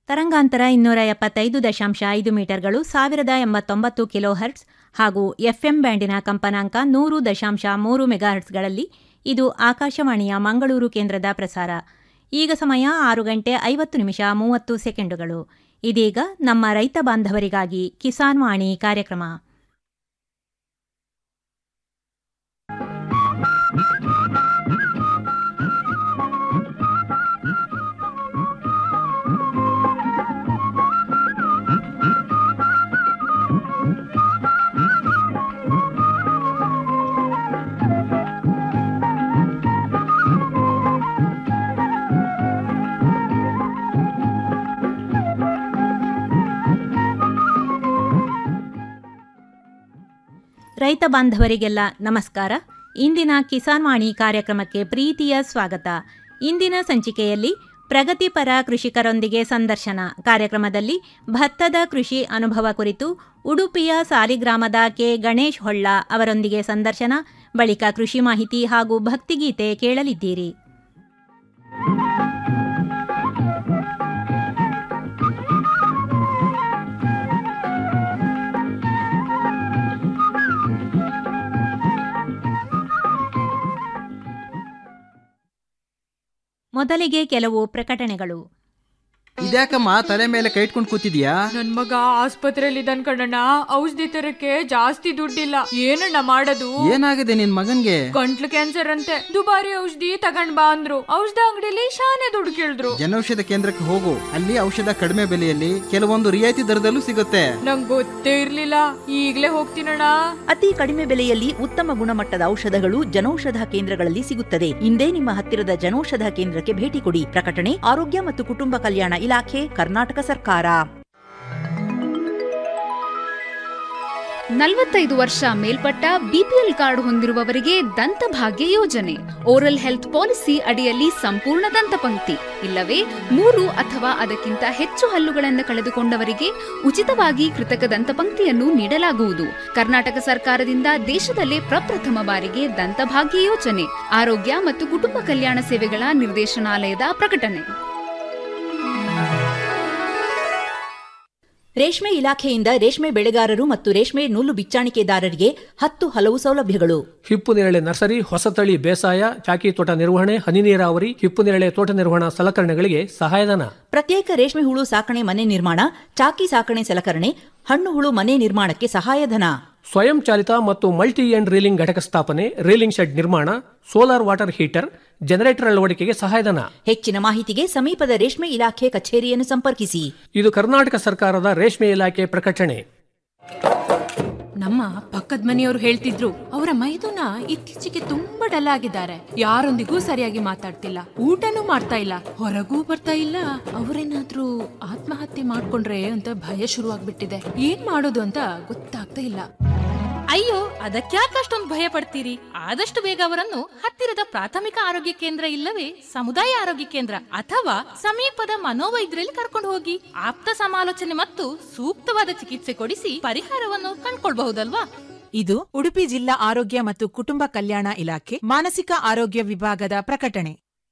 ತರಂಗಾಂತರ ಇನ್ನೂರ ಎಪ್ಪತ್ತೈದು ದಶಾಂಶ ಐದು ಮೀಟರ್ಗಳು ಸಾವಿರದ ಎಂಬತ್ತೊಂಬತ್ತು ಕಿಲೋ ಹರ್ಟ್ಸ್ ಹಾಗೂ ಎಫ್ಎಂ ಬ್ಯಾಂಡಿನ ಕಂಪನಾಂಕ ನೂರು ದಶಾಂಶ ಮೂರು ಮೆಗಾಹರ್ಟ್ಸ್ಗಳಲ್ಲಿ ಇದು ಆಕಾಶವಾಣಿಯ ಮಂಗಳೂರು ಕೇಂದ್ರದ ಪ್ರಸಾರ ಈಗ ಸಮಯ ಆರು ಗಂಟೆ ಐವತ್ತು ನಿಮಿಷ ಮೂವತ್ತು ಸೆಕೆಂಡುಗಳು ಇದೀಗ ನಮ್ಮ ರೈತ ಬಾಂಧವರಿಗಾಗಿ ಕಿಸಾನ್ ವಾಣಿ ಕಾರ್ಯಕ್ರಮ ರೈತ ಬಾಂಧವರಿಗೆಲ್ಲ ನಮಸ್ಕಾರ ಇಂದಿನ ಕಿಸಾನ್ ವಾಣಿ ಕಾರ್ಯಕ್ರಮಕ್ಕೆ ಪ್ರೀತಿಯ ಸ್ವಾಗತ ಇಂದಿನ ಸಂಚಿಕೆಯಲ್ಲಿ ಪ್ರಗತಿಪರ ಕೃಷಿಕರೊಂದಿಗೆ ಸಂದರ್ಶನ ಕಾರ್ಯಕ್ರಮದಲ್ಲಿ ಭತ್ತದ ಕೃಷಿ ಅನುಭವ ಕುರಿತು ಉಡುಪಿಯ ಸಾಲಿಗ್ರಾಮದ ಕೆ ಗಣೇಶ್ ಹೊಳ್ಳ ಅವರೊಂದಿಗೆ ಸಂದರ್ಶನ ಬಳಿಕ ಕೃಷಿ ಮಾಹಿತಿ ಹಾಗೂ ಭಕ್ತಿಗೀತೆ ಕೇಳಲಿದ್ದೀರಿ ಮೊದಲಿಗೆ ಕೆಲವು ಪ್ರಕಟಣೆಗಳು ಇದ್ಯಾಕಮ್ಮ ತಲೆ ಮೇಲೆ ಕೈ ಇಟ್ಕೊಂಡು ಕೂತಿದ್ಯಾ ನನ್ ಮಗ ಆಸ್ಪತ್ರೆಯಲ್ಲಿ ಇದ್ದಾನ್ ಕಣಣ್ಣ ಔಷಧಿ ತರಕ್ಕೆ ಜಾಸ್ತಿ ದುಡ್ಡಿಲ್ಲ ಏನಣ್ಣ ಮಾಡೋದು ಏನಾಗಿದೆ ನಿನ್ ಮಗನ್ಗೆ ಗಂಟ್ಲು ಕ್ಯಾನ್ಸರ್ ಅಂತೆ ದುಬಾರಿ ಔಷಧಿ ತಗೊಂಡ್ ಬಾ ಅಂದ್ರು ಔಷಧ ಅಂಗಡಿಲಿ ಶಾನೆ ದುಡ್ಡು ಕೇಳಿದ್ರು ಜನೌಷಧ ಕೇಂದ್ರಕ್ಕೆ ಹೋಗು ಅಲ್ಲಿ ಔಷಧ ಕಡಿಮೆ ಬೆಲೆಯಲ್ಲಿ ಕೆಲವೊಂದು ರಿಯಾಯಿತಿ ದರದಲ್ಲೂ ಸಿಗುತ್ತೆ ನಂಗ್ ಗೊತ್ತೇ ಇರ್ಲಿಲ್ಲ ಈಗ್ಲೇ ಹೋಗ್ತೀನಣ್ಣ ಅತಿ ಕಡಿಮೆ ಬೆಲೆಯಲ್ಲಿ ಉತ್ತಮ ಗುಣಮಟ್ಟದ ಔಷಧಗಳು ಜನೌಷಧ ಕೇಂದ್ರಗಳಲ್ಲಿ ಸಿಗುತ್ತದೆ ಇಂದೇ ನಿಮ್ಮ ಹತ್ತಿರದ ಜನೌಷಧ ಕೇಂದ್ರಕ್ಕೆ ಭೇಟಿ ಕೊಡಿ ಪ್ರಕಟಣೆ ಆರೋಗ್ಯ ಮತ್ತು ಕುಟುಂಬ ಕಲ್ಯಾಣ ಇಲಾಖೆ ಕರ್ನಾಟಕ ಸರ್ಕಾರ ನಲವತ್ತೈದು ವರ್ಷ ಮೇಲ್ಪಟ್ಟ ಬಿಪಿಎಲ್ ಕಾರ್ಡ್ ಹೊಂದಿರುವವರಿಗೆ ದಂತಭಾಗ್ಯ ಯೋಜನೆ ಓರಲ್ ಹೆಲ್ತ್ ಪಾಲಿಸಿ ಅಡಿಯಲ್ಲಿ ಸಂಪೂರ್ಣ ದಂತಪಂಕ್ತಿ ಇಲ್ಲವೇ ಮೂರು ಅಥವಾ ಅದಕ್ಕಿಂತ ಹೆಚ್ಚು ಹಲ್ಲುಗಳನ್ನು ಕಳೆದುಕೊಂಡವರಿಗೆ ಉಚಿತವಾಗಿ ಕೃತಕ ದಂತಪಂಕ್ತಿಯನ್ನು ನೀಡಲಾಗುವುದು ಕರ್ನಾಟಕ ಸರ್ಕಾರದಿಂದ ದೇಶದಲ್ಲೇ ಪ್ರಪ್ರಥಮ ಬಾರಿಗೆ ದಂತಭಾಗ್ಯ ಯೋಜನೆ ಆರೋಗ್ಯ ಮತ್ತು ಕುಟುಂಬ ಕಲ್ಯಾಣ ಸೇವೆಗಳ ನಿರ್ದೇಶನಾಲಯದ ಪ್ರಕಟಣೆ ರೇಷ್ಮೆ ಇಲಾಖೆಯಿಂದ ರೇಷ್ಮೆ ಬೆಳೆಗಾರರು ಮತ್ತು ರೇಷ್ಮೆ ನೂಲು ಬಿಚ್ಚಾಣಿಕೆದಾರರಿಗೆ ಹತ್ತು ಹಲವು ಸೌಲಭ್ಯಗಳು ಹಿಪ್ಪು ನೇರಳೆ ನರ್ಸರಿ ಹೊಸತಳಿ ಬೇಸಾಯ ಚಾಕಿ ತೋಟ ನಿರ್ವಹಣೆ ಹನಿ ನೀರಾವರಿ ಹಿಪ್ಪು ನೇರಳೆ ತೋಟ ನಿರ್ವಹಣಾ ಸಲಕರಣೆಗಳಿಗೆ ಸಹಾಯಧನ ಪ್ರತ್ಯೇಕ ರೇಷ್ಮೆ ಹುಳು ಸಾಕಣೆ ಮನೆ ನಿರ್ಮಾಣ ಚಾಕಿ ಸಾಕಣೆ ಸಲಕರಣೆ ಹಣ್ಣು ಹುಳು ಮನೆ ನಿರ್ಮಾಣಕ್ಕೆ ಸಹಾಯಧನ ಸ್ವಯಂ ಚಾಲಿತ ಮತ್ತು ಮಲ್ಟಿ ಎಂಡ್ ರೀಲಿಂಗ್ ಘಟಕ ಸ್ಥಾಪನೆ ರೀಲಿಂಗ್ ಶೆಡ್ ನಿರ್ಮಾಣ ಸೋಲಾರ್ ವಾಟರ್ ಹೀಟರ್ ಜನರೇಟರ್ ಅಳವಡಿಕೆಗೆ ಸಹಾಯಧನ ಹೆಚ್ಚಿನ ಮಾಹಿತಿಗೆ ಸಮೀಪದ ರೇಷ್ಮೆ ಇಲಾಖೆ ಕಚೇರಿಯನ್ನು ಸಂಪರ್ಕಿಸಿ ಇದು ಕರ್ನಾಟಕ ಸರ್ಕಾರದ ರೇಷ್ಮೆ ಇಲಾಖೆ ಪ್ರಕಟಣೆ ನಮ್ಮ ಪಕ್ಕದ ಮನೆಯವರು ಹೇಳ್ತಿದ್ರು ಅವರ ಮೈದುನ ಇತ್ತೀಚೆಗೆ ತುಂಬಾ ಡಲ್ ಆಗಿದ್ದಾರೆ ಯಾರೊಂದಿಗೂ ಸರಿಯಾಗಿ ಮಾತಾಡ್ತಿಲ್ಲ ಊಟನೂ ಮಾಡ್ತಾ ಇಲ್ಲ ಹೊರಗೂ ಬರ್ತಾ ಇಲ್ಲ ಅವರೇನಾದ್ರೂ ಆತ್ಮಹತ್ಯೆ ಮಾಡ್ಕೊಂಡ್ರೆ ಅಂತ ಭಯ ಶುರುವಾಗ್ಬಿಟ್ಟಿದೆ ಏನ್ ಮಾಡೋದು ಅಂತ ಗೊತ್ತಾಗ್ತಾ ಇಲ್ಲ ಅಯ್ಯೋ ಅದಕ್ಯಾಕೆ ಅಷ್ಟೊಂದು ಭಯ ಪಡ್ತೀರಿ ಆದಷ್ಟು ಬೇಗ ಅವರನ್ನು ಹತ್ತಿರದ ಪ್ರಾಥಮಿಕ ಆರೋಗ್ಯ ಕೇಂದ್ರ ಇಲ್ಲವೇ ಸಮುದಾಯ ಆರೋಗ್ಯ ಕೇಂದ್ರ ಅಥವಾ ಸಮೀಪದ ಮನೋವೈದ್ಯರಲ್ಲಿ ಕರ್ಕೊಂಡು ಹೋಗಿ ಆಪ್ತ ಸಮಾಲೋಚನೆ ಮತ್ತು ಸೂಕ್ತವಾದ ಚಿಕಿತ್ಸೆ ಕೊಡಿಸಿ ಪರಿಹಾರವನ್ನು ಕಂಡ್ಕೊಳ್ಬಹುದಲ್ವಾ ಇದು ಉಡುಪಿ ಜಿಲ್ಲಾ ಆರೋಗ್ಯ ಮತ್ತು ಕುಟುಂಬ ಕಲ್ಯಾಣ ಇಲಾಖೆ ಮಾನಸಿಕ ಆರೋಗ್ಯ ವಿಭಾಗದ ಪ್ರಕಟಣೆ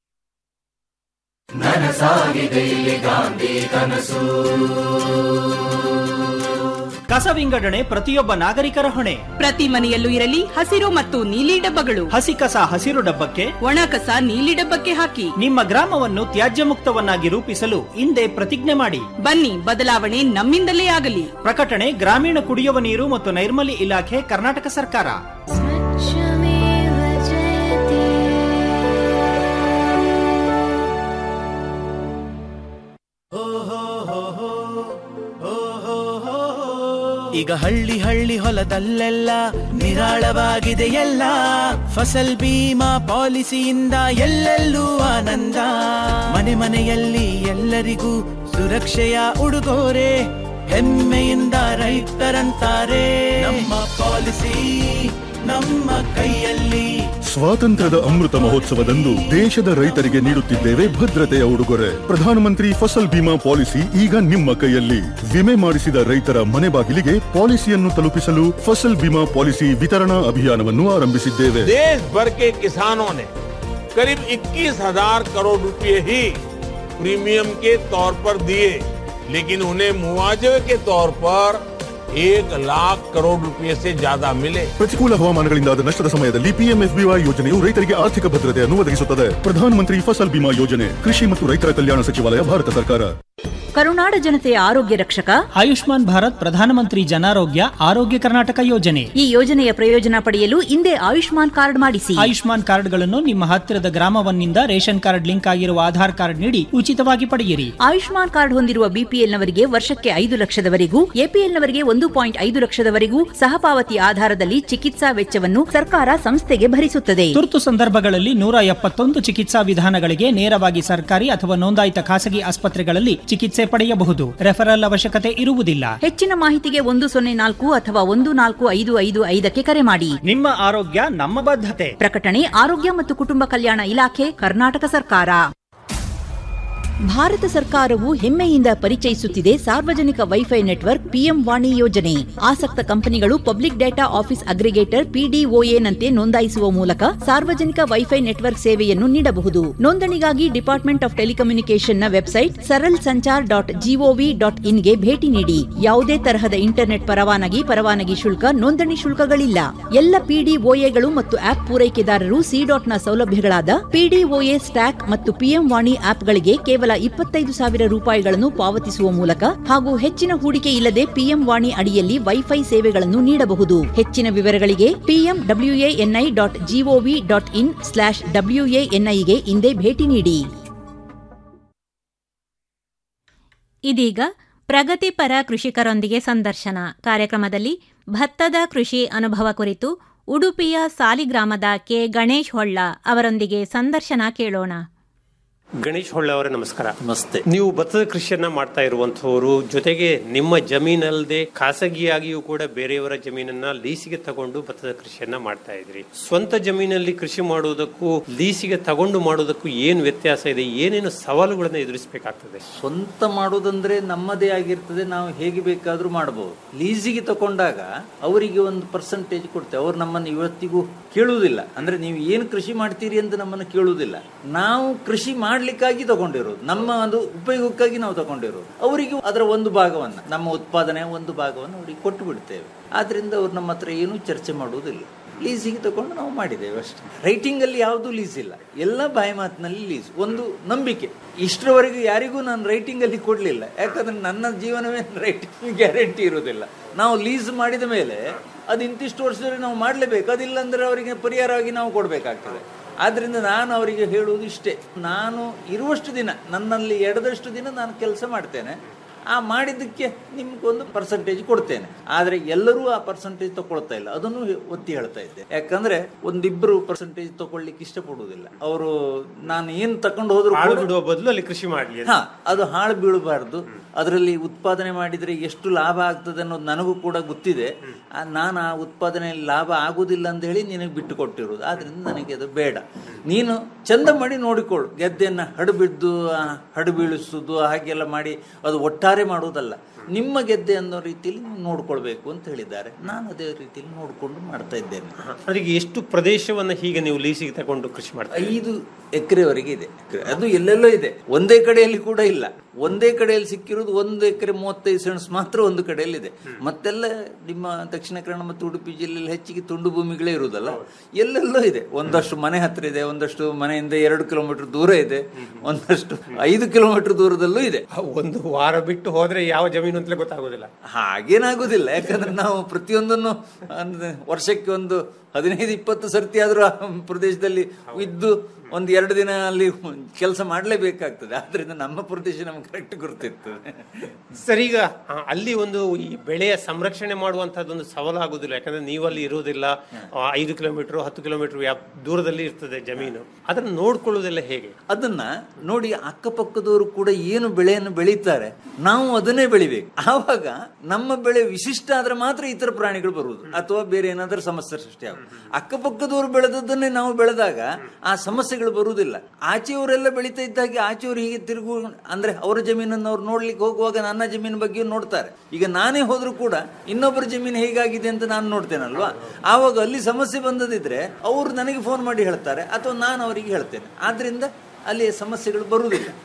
ಕಸ ವಿಂಗಡಣೆ ಪ್ರತಿಯೊಬ್ಬ ನಾಗರಿಕರ ಹೊಣೆ ಪ್ರತಿ ಮನೆಯಲ್ಲೂ ಇರಲಿ ಹಸಿರು ಮತ್ತು ನೀಲಿ ಡಬ್ಬಗಳು ಹಸಿ ಕಸ ಹಸಿರು ಡಬ್ಬಕ್ಕೆ ಒಣ ಕಸ ನೀಲಿ ಡಬ್ಬಕ್ಕೆ ಹಾಕಿ ನಿಮ್ಮ ಗ್ರಾಮವನ್ನು ತ್ಯಾಜ್ಯ ಮುಕ್ತವನ್ನಾಗಿ ರೂಪಿಸಲು ಹಿಂದೆ ಪ್ರತಿಜ್ಞೆ ಮಾಡಿ ಬನ್ನಿ ಬದಲಾವಣೆ ನಮ್ಮಿಂದಲೇ ಆಗಲಿ ಪ್ರಕಟಣೆ ಗ್ರಾಮೀಣ ಕುಡಿಯುವ ನೀರು ಮತ್ತು ನೈರ್ಮಲ್ಯ ಇಲಾಖೆ ಕರ್ನಾಟಕ ಸರ್ಕಾರ ಈಗ ಹಳ್ಳಿ ಹಳ್ಳಿ ಹೊಲದಲ್ಲೆಲ್ಲ ನಿರಾಳವಾಗಿದೆ ಎಲ್ಲ ಫಸಲ್ ಬೀಮಾ ಪಾಲಿಸಿಯಿಂದ ಎಲ್ಲೆಲ್ಲೂ ಆನಂದ ಮನೆ ಮನೆಯಲ್ಲಿ ಎಲ್ಲರಿಗೂ ಸುರಕ್ಷೆಯ ಉಡುಗೊರೆ ಹೆಮ್ಮೆಯಿಂದ ರೈತರಂತಾರೆ ನಮ್ಮ ಪಾಲಿಸಿ ನಮ್ಮ ಕೈಯಲ್ಲಿ ಸ್ವಾತಂತ್ರ್ಯದ ಅಮೃತ ಮಹೋತ್ಸವದಂದು ದೇಶದ ರೈತರಿಗೆ ನೀಡುತ್ತಿದ್ದೇವೆ ಭದ್ರತೆಯ ಉಡುಗೊರೆ ಪ್ರಧಾನಮಂತ್ರಿ ಫಸಲ್ ಬಿಮಾ ಪಾಲಿಸಿ ಈಗ ನಿಮ್ಮ ಕೈಯಲ್ಲಿ ವಿಮೆ ಮಾಡಿಸಿದ ರೈತರ ಮನೆ ಬಾಗಿಲಿಗೆ ಪಾಲಿಸಿಯನ್ನು ತಲುಪಿಸಲು ಫಸಲ್ ಬಿಮಾ ಪಾಲಿಸಿ ವಿತರಣಾ ಅಭಿಯಾನವನ್ನು ಆರಂಭಿಸಿದ್ದೇವೆ देश भर के किसानों ने करीब 21 हजार करोड़ रुपए ही प्रीमियम के तौर पर दिए लेकिन उन्हें मुआवजे के तौर पर एक लाख करोड़ रुपए से ज्यादा मिले ಪ್ರತಿಕೂಲ ಹವಾಮಾನಗಳಿಂದಾದ ನಷ್ಟದ ಸಮಯದಲ್ಲಿ ಪಿಎಂಎಫ್ಬಿವೈ ಯೋಜನೆಯು ರೈತರಿಗೆ ಆರ್ಥಿಕ ಭದ್ರತೆಯನ್ನು ಒದಗಿಸುತ್ತದೆ ಪ್ರಧಾನಮಂತ್ರಿ ಫಸಲ್ ಬಿಮಾ ಯೋಜನೆ ಕೃಷಿ ಮತ್ತು ರೈತರ ಕಲ್ಯಾಣ ಸಚಿವಾಲಯ ಭಾರತ ಸರ್ಕಾರ ಕರುನಾಡ ಜನತೆಯ ಆರೋಗ್ಯ ರಕ್ಷಕ ಆಯುಷ್ಮಾನ್ ಭಾರತ್ ಪ್ರಧಾನಮಂತ್ರಿ ಜನಾರೋಗ್ಯ ಆರೋಗ್ಯ ಕರ್ನಾಟಕ ಯೋಜನೆ ಈ ಯೋಜನೆಯ ಪ್ರಯೋಜನ ಪಡೆಯಲು ಹಿಂದೆ ಆಯುಷ್ಮಾನ್ ಕಾರ್ಡ್ ಮಾಡಿಸಿ ಆಯುಷ್ಮಾನ್ ಕಾರ್ಡ್ಗಳನ್ನು ನಿಮ್ಮ ಹತ್ತಿರದ ಗ್ರಾಮವನ್ನಿಂದ ರೇಷನ್ ಕಾರ್ಡ್ ಲಿಂಕ್ ಆಗಿರುವ ಆಧಾರ್ ಕಾರ್ಡ್ ನೀಡಿ ಉಚಿತವಾಗಿ ಪಡೆಯಿರಿ ಆಯುಷ್ಮಾನ್ ಕಾರ್ಡ್ ಹೊಂದಿರುವ ಬಿಪಿಎಲ್ನವರಿಗೆ ವರ್ಷಕ್ಕೆ ಐದು ಲಕ್ಷದವರೆಗೂ ಎಪಿಎಲ್ನವರಿಗೆ ಒಂದು ಪಾಯಿಂಟ್ ಐದು ಲಕ್ಷದವರೆಗೂ ಸಹಪಾವತಿ ಆಧಾರದಲ್ಲಿ ಚಿಕಿತ್ಸಾ ವೆಚ್ಚವನ್ನು ಸರ್ಕಾರ ಸಂಸ್ಥೆಗೆ ಭರಿಸುತ್ತದೆ ತುರ್ತು ಸಂದರ್ಭಗಳಲ್ಲಿ ನೂರ ಎಪ್ಪತ್ತೊಂದು ಚಿಕಿತ್ಸಾ ವಿಧಾನಗಳಿಗೆ ನೇರವಾಗಿ ಸರ್ಕಾರಿ ಅಥವಾ ನೋಂದಾಯಿತ ಖಾಸಗಿ ಆಸ್ಪತ್ರೆಗಳಲ್ಲಿ ಚಿಕಿತ್ಸೆ ಪಡೆಯಬಹುದು ರೆಫರಲ್ ಅವಶ್ಯಕತೆ ಇರುವುದಿಲ್ಲ ಹೆಚ್ಚಿನ ಮಾಹಿತಿಗೆ ಒಂದು ಸೊನ್ನೆ ನಾಲ್ಕು ಅಥವಾ ಒಂದು ನಾಲ್ಕು ಐದು ಐದು ಐದಕ್ಕೆ ಕರೆ ಮಾಡಿ ನಿಮ್ಮ ಆರೋಗ್ಯ ನಮ್ಮ ಬದ್ಧತೆ ಪ್ರಕಟಣೆ ಆರೋಗ್ಯ ಮತ್ತು ಕುಟುಂಬ ಕಲ್ಯಾಣ ಇಲಾಖೆ ಕರ್ನಾಟಕ ಸರ್ಕಾರ ಭಾರತ ಸರ್ಕಾರವು ಹೆಮ್ಮೆಯಿಂದ ಪರಿಚಯಿಸುತ್ತಿದೆ ಸಾರ್ವಜನಿಕ ವೈಫೈ ನೆಟ್ವರ್ಕ್ ಪಿಎಂ ವಾಣಿ ಯೋಜನೆ ಆಸಕ್ತ ಕಂಪನಿಗಳು ಪಬ್ಲಿಕ್ ಡೇಟಾ ಆಫೀಸ್ ಅಗ್ರಿಗೇಟರ್ ಪಿಡಿಒಎನಂತೆ ನೋಂದಾಯಿಸುವ ಮೂಲಕ ಸಾರ್ವಜನಿಕ ವೈಫೈ ನೆಟ್ವರ್ಕ್ ಸೇವೆಯನ್ನು ನೀಡಬಹುದು ನೋಂದಣಿಗಾಗಿ ಡಿಪಾರ್ಟ್ಮೆಂಟ್ ಆಫ್ ಟೆಲಿಕಮ್ಯುನಿಕೇಷನ್ನ website Saral Sanchar dot GOV dot ಇನ್ಗೆ ಭೇಟಿ ನೀಡಿ ಯಾವುದೇ ತರಹದ ಇಂಟರ್ನೆಟ್ ಪರವಾನಗಿ ಪರವಾನಗಿ ಶುಲ್ಕ ನೋಂದಣಿ ಶುಲ್ಕಗಳಿಲ್ಲ ಎಲ್ಲ ಪಿಡಿಒಎಗಳು ಮತ್ತು ಆಪ್ ಪೂರೈಕೆದಾರರು ಸಿ ಡಾಟ್ನ ಸೌಲಭ್ಯಗಳಾದ ಪಿಡಿಒಎ ಸ್ಟ್ಯಾಕ್ ಮತ್ತು ಪಿಎಂ ವಾಣಿ ಆಪ್ಗಳಿಗೆ ಕೇವಲ ಇಪ್ಪತ್ತೈದು ಸಾವಿರ ರೂಪಾಯಿಗಳನ್ನು ಪಾವತಿಸುವ ಮೂಲಕ ಹಾಗೂ ಹೆಚ್ಚಿನ ಹೂಡಿಕೆ ಇಲ್ಲದೆ ಪಿಎಂ ವಾಣಿ ಅಡಿಯಲ್ಲಿ ವೈಫೈ ಸೇವೆಗಳನ್ನು ನೀಡಬಹುದು ಹೆಚ್ಚಿನ ವಿವರಗಳಿಗೆ PM WANI dot GOV dot in slash ಡಬ್ಲ್ಯೂಎಎನ್ಐಗೆ ಇಂದೇ ಭೇಟಿ ನೀಡಿ ಇದೀಗ ಪ್ರಗತಿಪರ ಕೃಷಿಕರೊಂದಿಗೆ ಸಂದರ್ಶನ ಕಾರ್ಯಕ್ರಮದಲ್ಲಿ ಭತ್ತದ ಕೃಷಿ ಅನುಭವ ಕುರಿತು ಉಡುಪಿಯ ಸಾಲಿಗ್ರಾಮದ ಕೆ ಗಣೇಶ್ ಹೊಳ್ಳ ಅವರೊಂದಿಗೆ ಸಂದರ್ಶನ ಕೇಳೋಣ ಗಣೇಶ್ ಹೊಳ್ಳ ಅವರೇ ನಮಸ್ಕಾರ ನಮಸ್ತೆ ನೀವು ಭತ್ತದ ಕೃಷಿಯನ್ನ ಮಾಡ್ತಾ ಇರುವಂತವರು ಜೊತೆಗೆ ನಿಮ್ಮ ಜಮೀನಲ್ಲದೆ ಖಾಸಗಿಯಾಗಿಯೂ ಕೂಡ ಬೇರೆಯವರ ಜಮೀನನ್ನ ಲೀಸಿಗೆ ತಗೊಂಡು ಭತ್ತದ ಕೃಷಿಯನ್ನ ಮಾಡ್ತಾ ಇದ್ರಿ ಸ್ವಂತ ಜಮೀನಲ್ಲಿ ಕೃಷಿ ಮಾಡುವುದಕ್ಕೂ ಲೀಸಿಗೆ ತಗೊಂಡು ಮಾಡುವುದಕ್ಕೂ ಏನು ವ್ಯತ್ಯಾಸ ಇದೆ ಏನೇನು ಸವಾಲುಗಳನ್ನ ಎದುರಿಸಬೇಕಾಗ್ತದೆ ಸ್ವಂತ ಮಾಡೋದಂದ್ರೆ ನಮ್ಮದೇ ಆಗಿರ್ತದೆ ನಾವು ಹೇಗೆ ಬೇಕಾದ್ರೂ ಮಾಡಬಹುದು ಲೀಸಿಗೆ ತಕೊಂಡಾಗ ಅವರಿಗೆ ಒಂದು ಪರ್ಸೆಂಟೇಜ್ ಕೊಡ್ತೇವೆ ಅವ್ರು ನಮ್ಮನ್ನು ಇವತ್ತಿಗೂ ಕೇಳುವುದಿಲ್ಲ ಅಂದ್ರೆ ನೀವು ಏನು ಕೃಷಿ ಮಾಡ್ತೀರಿ ಅಂತ ನಮ್ಮನ್ನು ಕೇಳುವುದಿಲ್ಲ ನಾವು ಕೃಷಿ ಮಾಡ್ಲಿಕ್ಕಾಗಿ ತಗೊಂಡಿರೋದು ನಮ್ಮ ಒಂದು ಉಪಯೋಗಕ್ಕಾಗಿ ನಾವು ತಗೊಂಡಿರೋದು ಅವರಿಗೆ ಅದರ ಒಂದು ಭಾಗವನ್ನ ನಮ್ಮ ಉತ್ಪಾದನೆಯ ಒಂದು ಭಾಗವನ್ನು ಅವರಿಗೆ ಕೊಟ್ಟು ಬಿಡ್ತೇವೆ ಆದ್ರಿಂದ ಅವ್ರು ನಮ್ಮ ಹತ್ರ ಏನೂ ಚರ್ಚೆ ಮಾಡುವುದಿಲ್ಲ ಲೀಸಿಗೆ ತಗೊಂಡು ನಾವು ಮಾಡಿದ್ದೇವೆ ಅಷ್ಟೇ ರೈಟಿಂಗ್ ಅಲ್ಲಿ ಯಾವುದು ಲೀಸ್ ಇಲ್ಲ ಎಲ್ಲ ಬಾಯಿ ಮಾತಿನಲ್ಲಿ ಲೀಸ್ ಒಂದು ನಂಬಿಕೆ ಇಷ್ಟರವರೆಗೂ ಯಾರಿಗೂ ನಾನು ರೈಟಿಂಗ್ ಅಲ್ಲಿ ಕೊಡ್ಲಿಲ್ಲ ಯಾಕಂದ್ರೆ ನನ್ನ ಜೀವನವೇ ರೈಟಿಂಗ್ ಗ್ಯಾರಂಟಿ ಇರುವುದಿಲ್ಲ ನಾವು ಲೀಸ್ ಮಾಡಿದ ಮೇಲೆ ಅದು ಇಂತಿಷ್ಟು ವರ್ಷದಲ್ಲಿ ನಾವು ಮಾಡಲೇಬೇಕು ಅದಿಲ್ಲ ಅಂದ್ರೆ ಅವರಿಗೆ ಪರಿಹಾರವಾಗಿ ನಾವು ಕೊಡಬೇಕಾಗ್ತದೆ ಆದ್ರಿಂದ ನಾನು ಅವರಿಗೆ ಹೇಳುವುದು ಇಷ್ಟೇ ನಾನು ಇರುವಷ್ಟು ದಿನ ನನ್ನಲ್ಲಿ ಎಡದಷ್ಟು ದಿನ ನಾನು ಕೆಲಸ ಮಾಡ್ತೇನೆ ಆ ಮಾಡಿದ್ದಕ್ಕೆ ನಿಮ್ಗೊಂದು ಪರ್ಸೆಂಟೇಜ್ ಕೊಡ್ತೇನೆ ಆದ್ರೆ ಎಲ್ಲರೂ ಆ ಪರ್ಸೆಂಟೇಜ್ ತಗೊಳ್ತಾ ಇಲ್ಲ ಅದನ್ನು ಒತ್ತಿ ಹೇಳ್ತಾ ಇದ್ದೆ ಯಾಕಂದ್ರೆ ಒಂದಿಬ್ರು ಪರ್ಸೆಂಟೇಜ್ ತಗೊಳ್ಲಿಕ್ಕೆ ಇಷ್ಟಪಡುವುದಿಲ್ಲ ಅವರು ನಾನು ಏನ್ ತಕೊಂಡು ಹೋದ್ರು ಹಾಳು ಕೂಡ- ಬಿಡುವ ಬದಲು ಅಲ್ಲಿ ಕೃಷಿ ಮಾಡಲಿ ಹಾ ಅದು ಹಾಳು ಬೀಳಬಾರ್ದು ಅದರಲ್ಲಿ ಉತ್ಪಾದನೆ ಮಾಡಿದ್ರೆ ಎಷ್ಟು ಲಾಭ ಆಗ್ತದೆ ಅನ್ನೋದು ನನಗೂ ಕೂಡ ಗೊತ್ತಿದೆ ಆ, ನಾನು ಆ ಉತ್ಪಾದನೆಯಲ್ಲಿ ಲಾಭ ಆಗುದಿಲ್ಲ ಅಂತ ಹೇಳಿ ನಿನಗೆ ಬಿಟ್ಟು ಕೊಟ್ಟಿರೋದು ಆದ್ರಿಂದ ನನಗೆ ಅದು ಬೇಡ ನೀನು ಚಂದ ಮಾಡಿ ನೋಡಿಕೊಳ್ಳು ಗೆದ್ದೆಯನ್ನ ಹಡಬಿದ್ದು ಆ, ಹಡು ಬೀಳಿಸುವುದು ಹಾಗೆಲ್ಲ ಮಾಡಿ ಅದು ಒಟ್ಟಾರೆ ಮಾಡುವುದಲ್ಲ ನಿಮ್ಮ ಗೆದ್ದೆ ಅನ್ನೋ ರೀತಿಯಲ್ಲಿ ನೀವು ನೋಡ್ಕೊಳ್ಬೇಕು ಅಂತ ಹೇಳಿದ್ದಾರೆ ನಾನು ಅದೇ ರೀತಿಯಲ್ಲಿ ನೋಡಿಕೊಂಡು ಮಾಡ್ತಾ ಇದ್ದೇನೆ ಅದಕ್ಕೆ ಎಷ್ಟು ಪ್ರದೇಶವನ್ನ ಹೀಗೆ ನೀವು ಲೀಸಿಗೆ ತಗೊಂಡು ಕೃಷಿ ಮಾಡ್ತಾ ಇದ್ದೀರಿ? ಐದು ಎಕರೆವರೆಗೆ ಇದೆ ಅದು ಎಲ್ಲೆಲ್ಲೋ ಇದೆ ಒಂದೇ ಕಡೆಯಲ್ಲಿ ಕೂಡ ಇಲ್ಲ ಒಂದೇ ಕಡೆಯಲ್ಲಿ ಸಿಕ್ಕಿರೋದು ಒಂದು ಎಕರೆ ಮೂವತ್ತೈದು ಸೆಣಸು ಮಾತ್ರ ಒಂದು ಕಡೆಯಲ್ಲಿ ಇದೆ ಮತ್ತೆಲ್ಲ ನಿಮ್ಮ ದಕ್ಷಿಣ ಕನ್ನಡ ಮತ್ತು ಉಡುಪಿ ಜಿಲ್ಲೆಯಲ್ಲಿ ಹೆಚ್ಚಿಗೆ ತುಂಡು ಭೂಮಿಗಳೇ ಇರುವುದಲ್ಲ ಎಲ್ಲೆಲ್ಲೋ ಇದೆ ಒಂದಷ್ಟು ಮನೆ ಹತ್ರ ಇದೆ ಒಂದಷ್ಟು ಮನೆಯಿಂದ ಎರಡು ಕಿಲೋಮೀಟರ್ ದೂರ ಇದೆ ಒಂದಷ್ಟು ಐದು ಕಿಲೋಮೀಟರ್ ದೂರದಲ್ಲೂ ಇದೆ ಒಂದು ವಾರ ಬಿಟ್ಟು ಹೋದ್ರೆ ಯಾವ ಜಮೀನು ಅಂತಲೇ ಗೊತ್ತಾಗೋದಿಲ್ಲ ಹಾಗೇನಾಗುದಿಲ್ಲ ಯಾಕಂದ್ರೆ ನಾವು ಪ್ರತಿಯೊಂದನ್ನು ಅಂದ್ರೆ ವರ್ಷಕ್ಕೆ ಒಂದು ಹದಿನೈದು ಇಪ್ಪತ್ತು ಸರ್ತಿ ಆದ್ರೂ ಆ ಪ್ರದೇಶದಲ್ಲಿ ಇದ್ದು ಒಂದು ಎರಡು ದಿನ ಅಲ್ಲಿ ಕೆಲಸ ಮಾಡಲೇಬೇಕಾಗ್ತದೆ ಆದ್ರಿಂದ ನಮ್ಮ ಪ್ರದೇಶ ನಮ್ಗೆ ಕರೆಕ್ಟ್ ಗುರುತಿರ್ತದೆ ಸರ್ ಈಗ ಆ, ಅಲ್ಲಿ ಒಂದು ಈ ಬೆಳೆಯ ಸಂರಕ್ಷಣೆ ಮಾಡುವಂತಹದ್ದೊಂದು ಸವಾಲಾಗುದಿಲ್ಲ ಯಾಕಂದ್ರೆ ನೀವು ಅಲ್ಲಿ ಇರುವುದಿಲ್ಲ ಆ, ಐದು ಕಿಲೋಮೀಟರ್ ಹತ್ತು ಕಿಲೋಮೀಟರ್ ದೂರದಲ್ಲಿ ಇರ್ತದೆ ಜಮೀನು ಅದನ್ನ ನೋಡ್ಕೊಳ್ಳೋದೆಲ್ಲ ಹೇಗೆ ಅದನ್ನ ನೋಡಿ ಅಕ್ಕಪಕ್ಕದವರು ಕೂಡ ಏನು ಬೆಳೆಯನ್ನು ಬೆಳೀತಾರೆ ನಾವು ಅದನ್ನೇ ಬೆಳಿಬೇಕು ಆವಾಗ ನಮ್ಮ ಬೆಳೆ ವಿಶಿಷ್ಟ ಆದ್ರೆ ಮಾತ್ರ ಇತರ ಪ್ರಾಣಿಗಳು ಬರುವುದು ಅಥವಾ ಬೇರೆ ಏನಾದ್ರೂ ಸಮಸ್ಯೆ ಸೃಷ್ಟಿ ಆಗುದು ಅಕ್ಕಪಕ್ಕದವರು ಬೆಳೆದದ್ದನ್ನೇ ನಾವು ಬೆಳೆದಾಗ ಆ ಸಮಸ್ಯೆಗಳು ಬರುವುದಿಲ್ಲ ಆಚೆಯವರೆಲ್ಲ ಬೆಳೀತಾ ಇದ್ದಾಗೆ ಆಚೆಯವರು ಹೀಗೆ ತಿರುಗು ಅಂದ್ರೆ ಅವರ ಜಮೀನನ್ನು ಅವ್ರು ನೋಡ್ಲಿಕ್ಕೆ ಹೋಗುವಾಗ ನನ್ನ ಜಮೀನು ಬಗ್ಗೆ ನೋಡ್ತಾರೆ ಈಗ ನಾನೇ ಹೋದ್ರು ಕೂಡ ಇನ್ನೊಬ್ಬರ ಜಮೀನು ಹೇಗಾಗಿದೆ ಅಂತ ನಾನು ನೋಡ್ತೇನಲ್ವಾ ಆವಾಗ ಅಲ್ಲಿ ಸಮಸ್ಯೆ ಬಂದದಿದ್ರೆ ಅವರು ನನಗೆ ಫೋನ್ ಮಾಡಿ ಹೇಳ್ತಾರೆ ಅಥವಾ ನಾನು ಅವರಿಗೆ ಹೇಳ್ತೇನೆ ಆದ್ರಿಂದ ಅಲ್ಲಿ ಸಮಸ್ಯೆಗಳು ಬರುವುದಿಲ್ಲ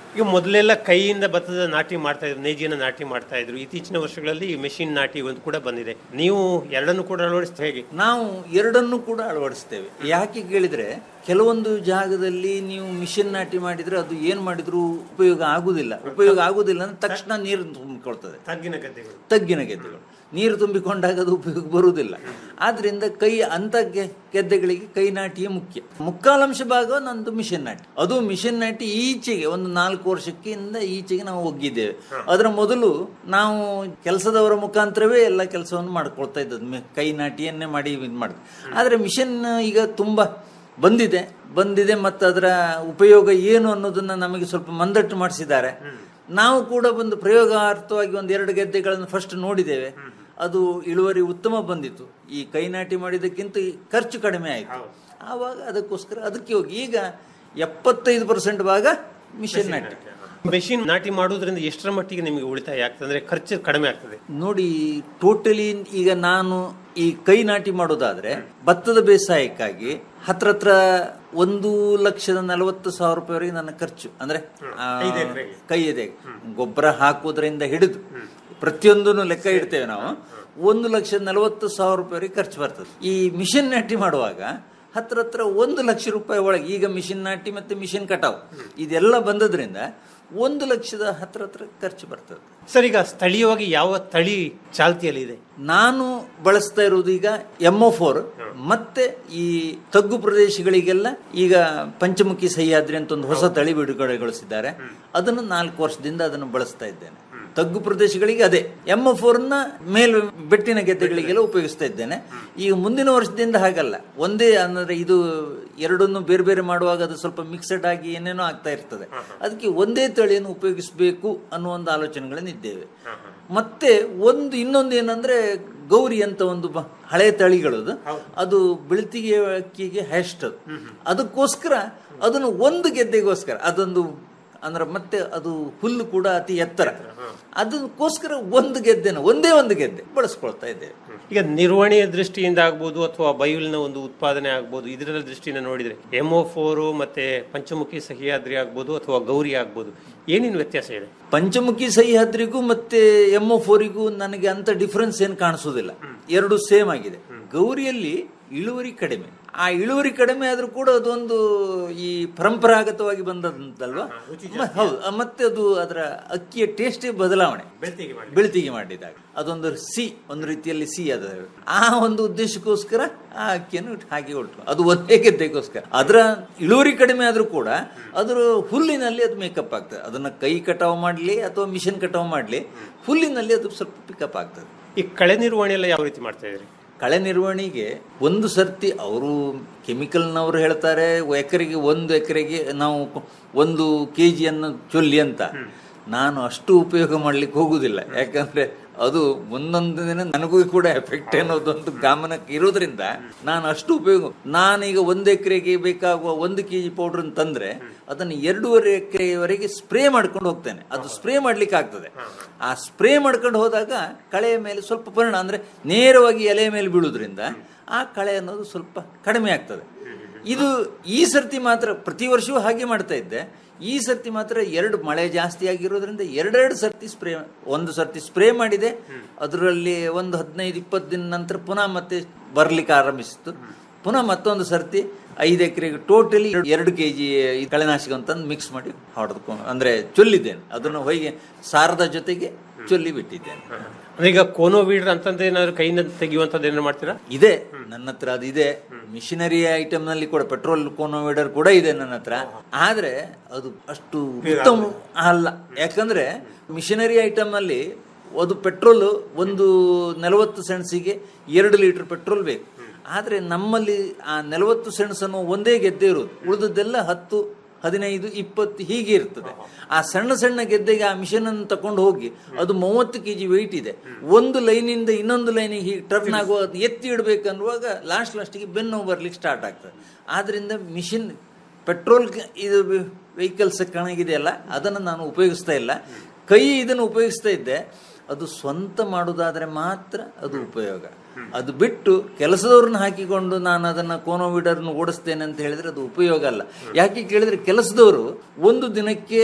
ಈಗ ಮೊದಲೆಲ್ಲ ಕೈಯಿಂದ ಭತ್ತದ ನಾಟಿ ಮಾಡ್ತಾ ಇದ್ರು ನೇಜಿನ ನಾಟಿ ಮಾಡ್ತಾ ಇದ್ರು ಇತ್ತೀಚಿನ ವರ್ಷಗಳಲ್ಲಿ ಮೆಷಿನ್ ನಾಟಿ ಒಂದು ಕೂಡ ಬಂದಿದೆ ನೀವು ಎರಡನ್ನು ಕೂಡ ಅಳವಡಿಸ್ತಾ ಹೇಗೆ ನಾವು ಎರಡನ್ನು ಕೂಡ ಅಳವಡಿಸ್ತೇವೆ ಯಾಕೆ ಕೇಳಿದ್ರೆ ಕೆಲವೊಂದು ಜಾಗದಲ್ಲಿ ನೀವು ಮಿಷಿನ್ ನಾಟಿ ಮಾಡಿದ್ರೆ ಅದು ಏನ್ ಮಾಡಿದ್ರು ಉಪಯೋಗ ಆಗುದಿಲ್ಲ ಉಪಯೋಗ ಆಗುದಿಲ್ಲ ಅಂದ್ರೆ ತಕ್ಷಣ ನೀರು ತುಂಬಿಕೊಳ್ತದೆ ತಗ್ಗಿನ ಗದ್ದೆಗಳು ತಗ್ಗಿನ ಗೆದ್ದೆಗಳು ನೀರು ತುಂಬಿಕೊಂಡಾಗ ಅದು ಉಪಯೋಗ ಬರುವುದಿಲ್ಲ ಆದ್ರಿಂದ ಕೈ ಅಂತ ಗೆ- ಗೆದ್ದೆಗಳಿಗೆ ಕೈ ನಾಟಿಯೇ ಮುಖ್ಯ ಮುಕ್ಕಾಲಂಶ ಭಾಗ ನಂದು ಮಿಷನ್ ನಾಟಿ ಅದು ಮಿಷನ್ ನಾಟಿ ಈಚೆಗೆ ಒಂದು ನಾಲ್ಕು ವರ್ಷಕ್ಕಿಂತ ಈಚೆಗೆ ನಾವು ಒಗ್ಗಿದ್ದೇವೆ ಅದರ ಮೊದಲು ನಾವು ಕೆಲಸದವರ ಮುಖಾಂತರವೇ ಎಲ್ಲ ಕೆಲಸವನ್ನು ಮಾಡ್ಕೊಳ್ತಾ ಇದ್ದದ್ದು ಮೆ- ಕೈ ನಾಟಿಯನ್ನೇ ಮಾಡಿ ಇದು ಮಾಡಿದ್ವಿ ಆದರೆ ಮಿಷನ್ ಈಗ ತುಂಬಾ ಬಂದಿದೆ ಬಂದಿದೆ ಮತ್ತು ಅದರ ಉಪಯೋಗ ಏನು ಅನ್ನೋದನ್ನ ನಮಗೆ ಸ್ವಲ್ಪ ಮಂದಟ್ಟು ಮಾಡಿಸಿದ್ದಾರೆ ನಾವು ಕೂಡ ಒಂದು ಪ್ರಯೋಗಾರ್ಥವಾಗಿ ಒಂದು ಎರಡು ಗೆದ್ದೆಗಳನ್ನು ಫಸ್ಟ್ ನೋಡಿದ್ದೇವೆ ಅದು ಇಳುವರಿ ಉತ್ತಮ ಬಂದಿತ್ತು ಈ ಕೈ ನಾಟಿ ಮಾಡಿದ್ದಕ್ಕಿಂತ ಈ ಖರ್ಚು ಕಡಿಮೆ ಆಯಿತು ಆವಾಗ ಅದಕ್ಕೋಸ್ಕರ ಅದಕ್ಕೆ ಹೋಗಿ ಈಗ ಎಪ್ಪತ್ತೈದು ಪರ್ಸೆಂಟ್ ಭಾಗ ಮಿಷನ್ ನಾಟಿ ಮೆಷಿನ್ ನಾಟಿ ಮಾಡೋದ್ರಿಂದ ಎಷ್ಟರ ಮಟ್ಟಿಗೆ ನಿಮಗೆ ಉಳಿತಾಯ ಆಗ್ತದೆ ಅಂದ್ರೆ ಖರ್ಚು ಕಡಿಮೆ ಆಗ್ತದೆ ನೋಡಿ ಟೋಟಲಿ ಈಗ ನಾನು ಈ ಕೈ ನಾಟಿ ಮಾಡೋದಾದ್ರೆ ಭತ್ತದ ಬೇಸಾಯಕ್ಕಾಗಿ ಹತ್ರ ಹತ್ರ ಒಂದು ಲಕ್ಷದ ನಲವತ್ತು ಸಾವಿರ ರೂಪಾಯಿವರೆಗೆ ನನ್ನ ಖರ್ಚು ಅಂದ್ರೆ ಆ, ಐದು ಎಕ್ರೆಗೆ. ಕೈ ಇದೆ ಗೊಬ್ಬರ ಹಾಕೋದ್ರಿಂದ ಹಿಡಿದು ಪ್ರತಿಯೊಂದನ್ನು ಲೆಕ್ಕ ಇಡ್ತೇವೆ ನಾವು ಒಂದು ಲಕ್ಷದ ನಲವತ್ತು ಸಾವಿರ ರೂಪಾಯಿವರೆಗೆ ಖರ್ಚು ಬರ್ತದೆ ಈ ಮಿಷನ್ ನಾಟಿ ಮಾಡುವಾಗ ಹತ್ರ ಹತ್ರ ಒಂದು ಲಕ್ಷ ರೂಪಾಯಿ ಒಳಗೆ ಈಗ ಮಿಷಿನ್ ನಾಟಿ ಮತ್ತೆ ಮಿಷಿನ್ ಕಟಾವು ಇದೆಲ್ಲ ಬಂದದ್ರಿಂದ ಒಂದು ಲಕ್ಷದ ಹತ್ರ ಹತ್ರ ಖರ್ಚು ಬರ್ತದೆ ಸರ್ ಈಗ ಸ್ಥಳೀಯವಾಗಿ ಯಾವ ತಳಿ ಚಾಲ್ತಿಯಲ್ಲಿ ಇದೆ ನಾನು ಬಳಸ್ತಾ ಇರುವುದು ಈಗ ಎಮ್ ಫೋರ್ ಮತ್ತೆ ಈ ತಗ್ಗು ಪ್ರದೇಶಗಳಿಗೆಲ್ಲ ಈಗ ಪಂಚಮುಖಿ ಸಹ್ಯಾದ್ರಿ ಅಂತ ಒಂದು ಹೊಸ ತಳಿ ಬಿಡುಗಡೆಗೊಳಿಸಿದ್ದಾರೆ ಅದನ್ನು ನಾಲ್ಕು ವರ್ಷದಿಂದ ಅದನ್ನು ಬಳಸ್ತಾ ಇದ್ದೇನೆ ತಗ್ಗು ಪ್ರದೇಶಗಳಿಗೆ ಅದೇ ಎಮ್ ನ ಮೇಲ್ ಬೆಟ್ಟಿನ ಗೆದ್ದೆಗಳಿಗೆಲ್ಲ ಉಪಯೋಗಿಸ್ತಾ ಇದ್ದೇನೆ ಈಗ ಮುಂದಿನ ವರ್ಷದಿಂದ ಹಾಗಲ್ಲ ಒಂದೇ ಅಂದ್ರೆ ಇದು ಎರಡನ್ನು ಬೇರೆ ಬೇರೆ ಮಾಡುವಾಗ ಅದು ಸ್ವಲ್ಪ ಮಿಕ್ಸಡ್ ಆಗಿ ಏನೇನೋ ಆಗ್ತಾ ಇರ್ತದೆ ಅದಕ್ಕೆ ಒಂದೇ ತಳಿಯನ್ನು ಉಪಯೋಗಿಸಬೇಕು ಅನ್ನೋ ಒಂದು ಆಲೋಚನೆಗಳನ್ನು ಇದ್ದೇವೆ ಮತ್ತೆ ಒಂದು ಇನ್ನೊಂದು ಏನಂದ್ರೆ ಗೌರಿ ಅಂತ ಒಂದು ಬ- ಹಳೆ ತಳಿಗಳದು ಅದು ಬೆಳ್ತಿಗೆ ಅಕ್ಕಿಗೆ ಹ್ಯಾಸ್ಟ್ ಅದು ಅದಕ್ಕೋಸ್ಕರ ಅದನ್ನು ಒಂದು ಗೆದ್ದೆಗೋಸ್ಕರ ಅದೊಂದು ಅಂದ್ರೆ ಮತ್ತೆ ಅದು ಹುಲ್ಲು ಕೂಡ ಅತಿ ಎತ್ತರ ಅದಕ್ಕೋಸ್ಕರ ಒಂದು ಗೆದ್ದೆನ ಒಂದೇ ಒಂದು ಗೆದ್ದೆ ಬಳಸ್ಕೊಳ್ತಾ ಇದ್ದೇವೆ ಈಗ ನಿರ್ವಹಣೆಯ ದೃಷ್ಟಿಯಿಂದ ಆಗ್ಬೋದು ಅಥವಾ ಬೈಲಿನ ಒಂದು ಉತ್ಪಾದನೆ ಆಗ್ಬೋದು ಇದರ ದೃಷ್ಟಿಯಿಂದ ನೋಡಿದ್ರೆ ಎಮ್ಒ ಫೋರು ಮತ್ತೆ ಪಂಚಮುಖಿ ಸಹ್ಯಾದ್ರಿ ಆಗ್ಬೋದು ಅಥವಾ ಗೌರಿ ಆಗ್ಬೋದು ಏನೇನು ವ್ಯತ್ಯಾಸ ಇದೆ ಪಂಚಮುಖಿ ಸಹ್ಯಾದ್ರಿಗೂ ಮತ್ತೆ ಎಮ್ ಫೋರಿಗೂ ನನಗೆ ಅಂತ ಡಿಫರೆನ್ಸ್ ಏನು ಕಾಣಿಸೋದಿಲ್ಲ ಎರಡು ಸೇಮ್ ಆಗಿದೆ ಗೌರಿಯಲ್ಲಿ ಇಳುವರಿ ಕಡಿಮೆ ಆ ಇಳುವರಿ ಕಡಿಮೆ ಆದ್ರೂ ಕೂಡ ಅದೊಂದು ಈ ಪರಂಪರಾಗತವಾಗಿ ಬಂದದಂತಲ್ವಾ ಮ- ಹೌದು ಆ, ಮತ್ತೆ ಅದು ಅದರ ಅಕ್ಕಿಯ ಟೇಸ್ಟೇ ಬದಲಾವಣೆ ಬೆಳ್ತಿಗೆ ಮಾಡಿದಾಗ ಅದೊಂದು ಸಿ ಒಂದು ರೀತಿಯಲ್ಲಿ ಸಿ ಅದ ಆ ಒಂದು ಉದ್ದೇಶಕ್ಕೋಸ್ಕರ ಆ ಅಕ್ಕಿಯನ್ನು ಹಾಗೆ ಹೊರಟು ಅದು ಒಂದೇ ಗೆದ್ದೆಗೋಸ್ಕರ ಅದರ ಇಳುವರಿ ಕಡಿಮೆ ಆದ್ರೂ ಕೂಡ ಅದರ ಹುಲ್ಲಿನಲ್ಲಿ ಅದು ಮೇಕಪ್ ಆಗ್ತದೆ ಅದನ್ನ ಕೈ ಕಟಾವು ಮಾಡಲಿ ಅಥವಾ ಮಿಷನ್ ಕಟಾವು ಮಾಡಲಿ ಹುಲ್ಲಿನಲ್ಲಿ ಅದು ಸ್ವಲ್ಪ ಪಿಕಪ್ ಆಗ್ತದೆ ಈ ಕಳೆ ನಿರ್ವಹಣೆ ಎಲ್ಲ ಯಾವ ರೀತಿ ಮಾಡ್ತಾ ಇದ್ರಿ ಕಳೆ ನಿರ್ವಹಣೆಗೆ ಒಂದು ಸರ್ತಿ ಅವರು ಕೆಮಿಕಲ್ನವರು ಹೇಳ್ತಾರೆ ಎಕರೆಗೆ ಒಂದು ಎಕರೆಗೆ ನಾವು ಒಂದು ಕೆ ಜಿಯನ್ನು ಚೊಲ್ಲಿ ಅಂತ ನಾನು ಅಷ್ಟು ಉಪಯೋಗ ಮಾಡ್ಲಿಕ್ಕೆ ಹೋಗುದಿಲ್ಲ ಯಾಕಂದ್ರೆ ಅದು ಒಂದೊಂದು ದಿನ ನನಗೂ ಕೂಡ ಎಫೆಕ್ಟ್ ಅನ್ನೋದೊಂದು ಗಮನಕ್ಕೆ ಇರೋದ್ರಿಂದ ನಾನು ಅಷ್ಟು ಉಪಯೋಗ ನಾನೀಗ ಒಂದು ಎಕರೆಗೆ ಬೇಕಾಗುವ ಒಂದು ಕೆ ಜಿ ಪೌಡರ್ ತಂದ್ರೆ ಅದನ್ನು ಎರಡೂವರೆ ಎಕರೆವರೆಗೆ ಸ್ಪ್ರೇ ಮಾಡ್ಕೊಂಡು ಹೋಗ್ತೇನೆ ಅದು ಸ್ಪ್ರೇ ಮಾಡ್ಲಿಕ್ಕೆ ಆಗ್ತದೆ ಆ ಸ್ಪ್ರೇ ಮಾಡ್ಕೊಂಡು ಹೋದಾಗ ಕಳೆಯ ಮೇಲೆ ಸ್ವಲ್ಪ ಪರಿಣಾಮ ಅಂದ್ರೆ ನೇರವಾಗಿ ಎಲೆಯ ಮೇಲೆ ಬೀಳುವುದರಿಂದ ಆ ಕಳೆ ಅನ್ನೋದು ಸ್ವಲ್ಪ ಕಡಿಮೆ ಆಗ್ತದೆ ಇದು ಈ ಸರ್ತಿ ಮಾತ್ರ ಪ್ರತಿ ವರ್ಷವೂ ಹಾಗೆ ಮಾಡ್ತಾ ಇದ್ದೆ ಈ ಸರ್ತಿ ಮಾತ್ರ ಎರಡು ಮಳೆ ಜಾಸ್ತಿ ಆಗಿರೋದ್ರಿಂದ ಎರಡೆರಡು ಸರ್ತಿ ಸ್ಪ್ರೇ ಒಂದು ಸರ್ತಿ ಸ್ಪ್ರೇ ಮಾಡಿದೆ ಅದರಲ್ಲಿ ಒಂದು ಹದಿನೈದು ಇಪ್ಪತ್ತು ದಿನ ನಂತರ ಪುನಃ ಮತ್ತೆ ಬರ್ಲಿಕ್ಕೆ ಆರಂಭಿಸಿತು ಪುನಃ ಮತ್ತೊಂದು ಸರ್ತಿ ಐದು ಎಕರೆಗೆ ಟೋಟಲಿ ಎರಡು ಕೆ ಜಿ ಕಳೆನಾಶಕ ಅಂತಂದು ಮಿಕ್ಸ್ ಮಾಡಿ ಹೊಡೆದುಕೊಂಡು ಅಂದ್ರೆ ಚೊಲ್ಲಿದ್ದೇನೆ ಅದನ್ನು ಹೊಯ್ಗೆ ಸಾರದ ಜೊತೆಗೆ ಚೊಲ್ಲಿ ಬಿಟ್ಟಿದ್ದೇನೆ ಅಂದ್ರೆ ಈಗ ಕೋನೋವೀಡ್ರ್ ಅಂತಂದ್ರೆ ಏನಾದ್ರು ಕೈಯಿಂದ ತೆಗೆಯುವಂತದ್ದು ಏನಾದ್ರು ಮಾಡ್ತೀರಾ ಇದೆ ನನ್ನ ಹತ್ರ ಅದು ಇದೆ ಮಿಷಿನರಿ ಐಟಮ್ ನಲ್ಲಿ ಕೂಡ ಪೆಟ್ರೋಲ್ ಕೋನೋಮೀಟರ್ ಕೂಡ ಇದೆ ನನ್ನ ಹತ್ರ ಆದ್ರೆ ಅದು ಅಷ್ಟು ಉತ್ತಮ ಅಲ್ಲ ಯಾಕಂದ್ರೆ ಮಿಷಿನರಿ ಐಟಮ್ ನಲ್ಲಿ ಅದು ಪೆಟ್ರೋಲ್ ಒಂದು ನಲವತ್ತು ಸೆಣಸಿಗೆ ಎರಡು ಲೀಟರ್ ಪೆಟ್ರೋಲ್ ಬೇಕು ಆದ್ರೆ ನಮ್ಮಲ್ಲಿ ಆ ನಲವತ್ತು ಸೆಣಸನ್ನು ಒಂದೇ ಗೆದ್ದೆ ಇರೋದು ಉಳಿದದ್ದೆಲ್ಲ ಹತ್ತು ಹದಿನೈದು ಇಪ್ಪತ್ತು ಹೀಗೆ ಇರ್ತದೆ ಆ ಸಣ್ಣ ಸಣ್ಣ ಗೆದ್ದೆಗೆ ಆ ಮಿಷನ್ ಅನ್ನು ತಕೊಂಡು ಹೋಗಿ ಅದು ಮೂವತ್ತು ಕೆಜಿ ವೆಯ್ಟ್ ಇದೆ ಒಂದು ಲೈನಿಂದ ಇನ್ನೊಂದು ಲೈನಿಗೆ ಹೀಗೆ ಟರ್ನ್ ಆಗುವ ಅದು ಎತ್ತಿ ಇಡಬೇಕನ್ನುವಾಗ ಲಾಸ್ಟ್ ಲಾಸ್ಟಿಗೆ ಬೆನ್ನು ಬರ್ಲಿಕ್ಕೆ ಸ್ಟಾರ್ಟ್ ಆಗ್ತದೆ ಆದ್ರಿಂದ ಮಿಷಿನ್ ಪೆಟ್ರೋಲ್ ಇದು ವೆಹಿಕಲ್ಸ್ ಕಣಗಿದೆಯಲ್ಲ ಅದನ್ನು ನಾನು ಉಪಯೋಗಿಸ್ತಾ ಇಲ್ಲ ಕೈ ಇದನ್ನು ಉಪಯೋಗಿಸ್ತಾ ಇದ್ದೆ ಅದು ಸ್ವಂತ ಮಾಡುವುದಾದ್ರೆ ಮಾತ್ರ ಅದು ಉಪಯೋಗ ಅದು ಬಿಟ್ಟು ಕೆಲಸದವ್ರನ್ನ ಹಾಕಿಕೊಂಡು ನಾನು ಅದನ್ನ ಕೋನೋವಿಡರ್ನ ಓಡಿಸ್ತೇನೆ ಅಂತ ಹೇಳಿದ್ರೆ ಅದು ಉಪಯೋಗ ಅಲ್ಲ ಯಾಕೆ ಕೇಳಿದ್ರೆ ಕೆಲಸದವರು ಒಂದು ದಿನಕ್ಕೆ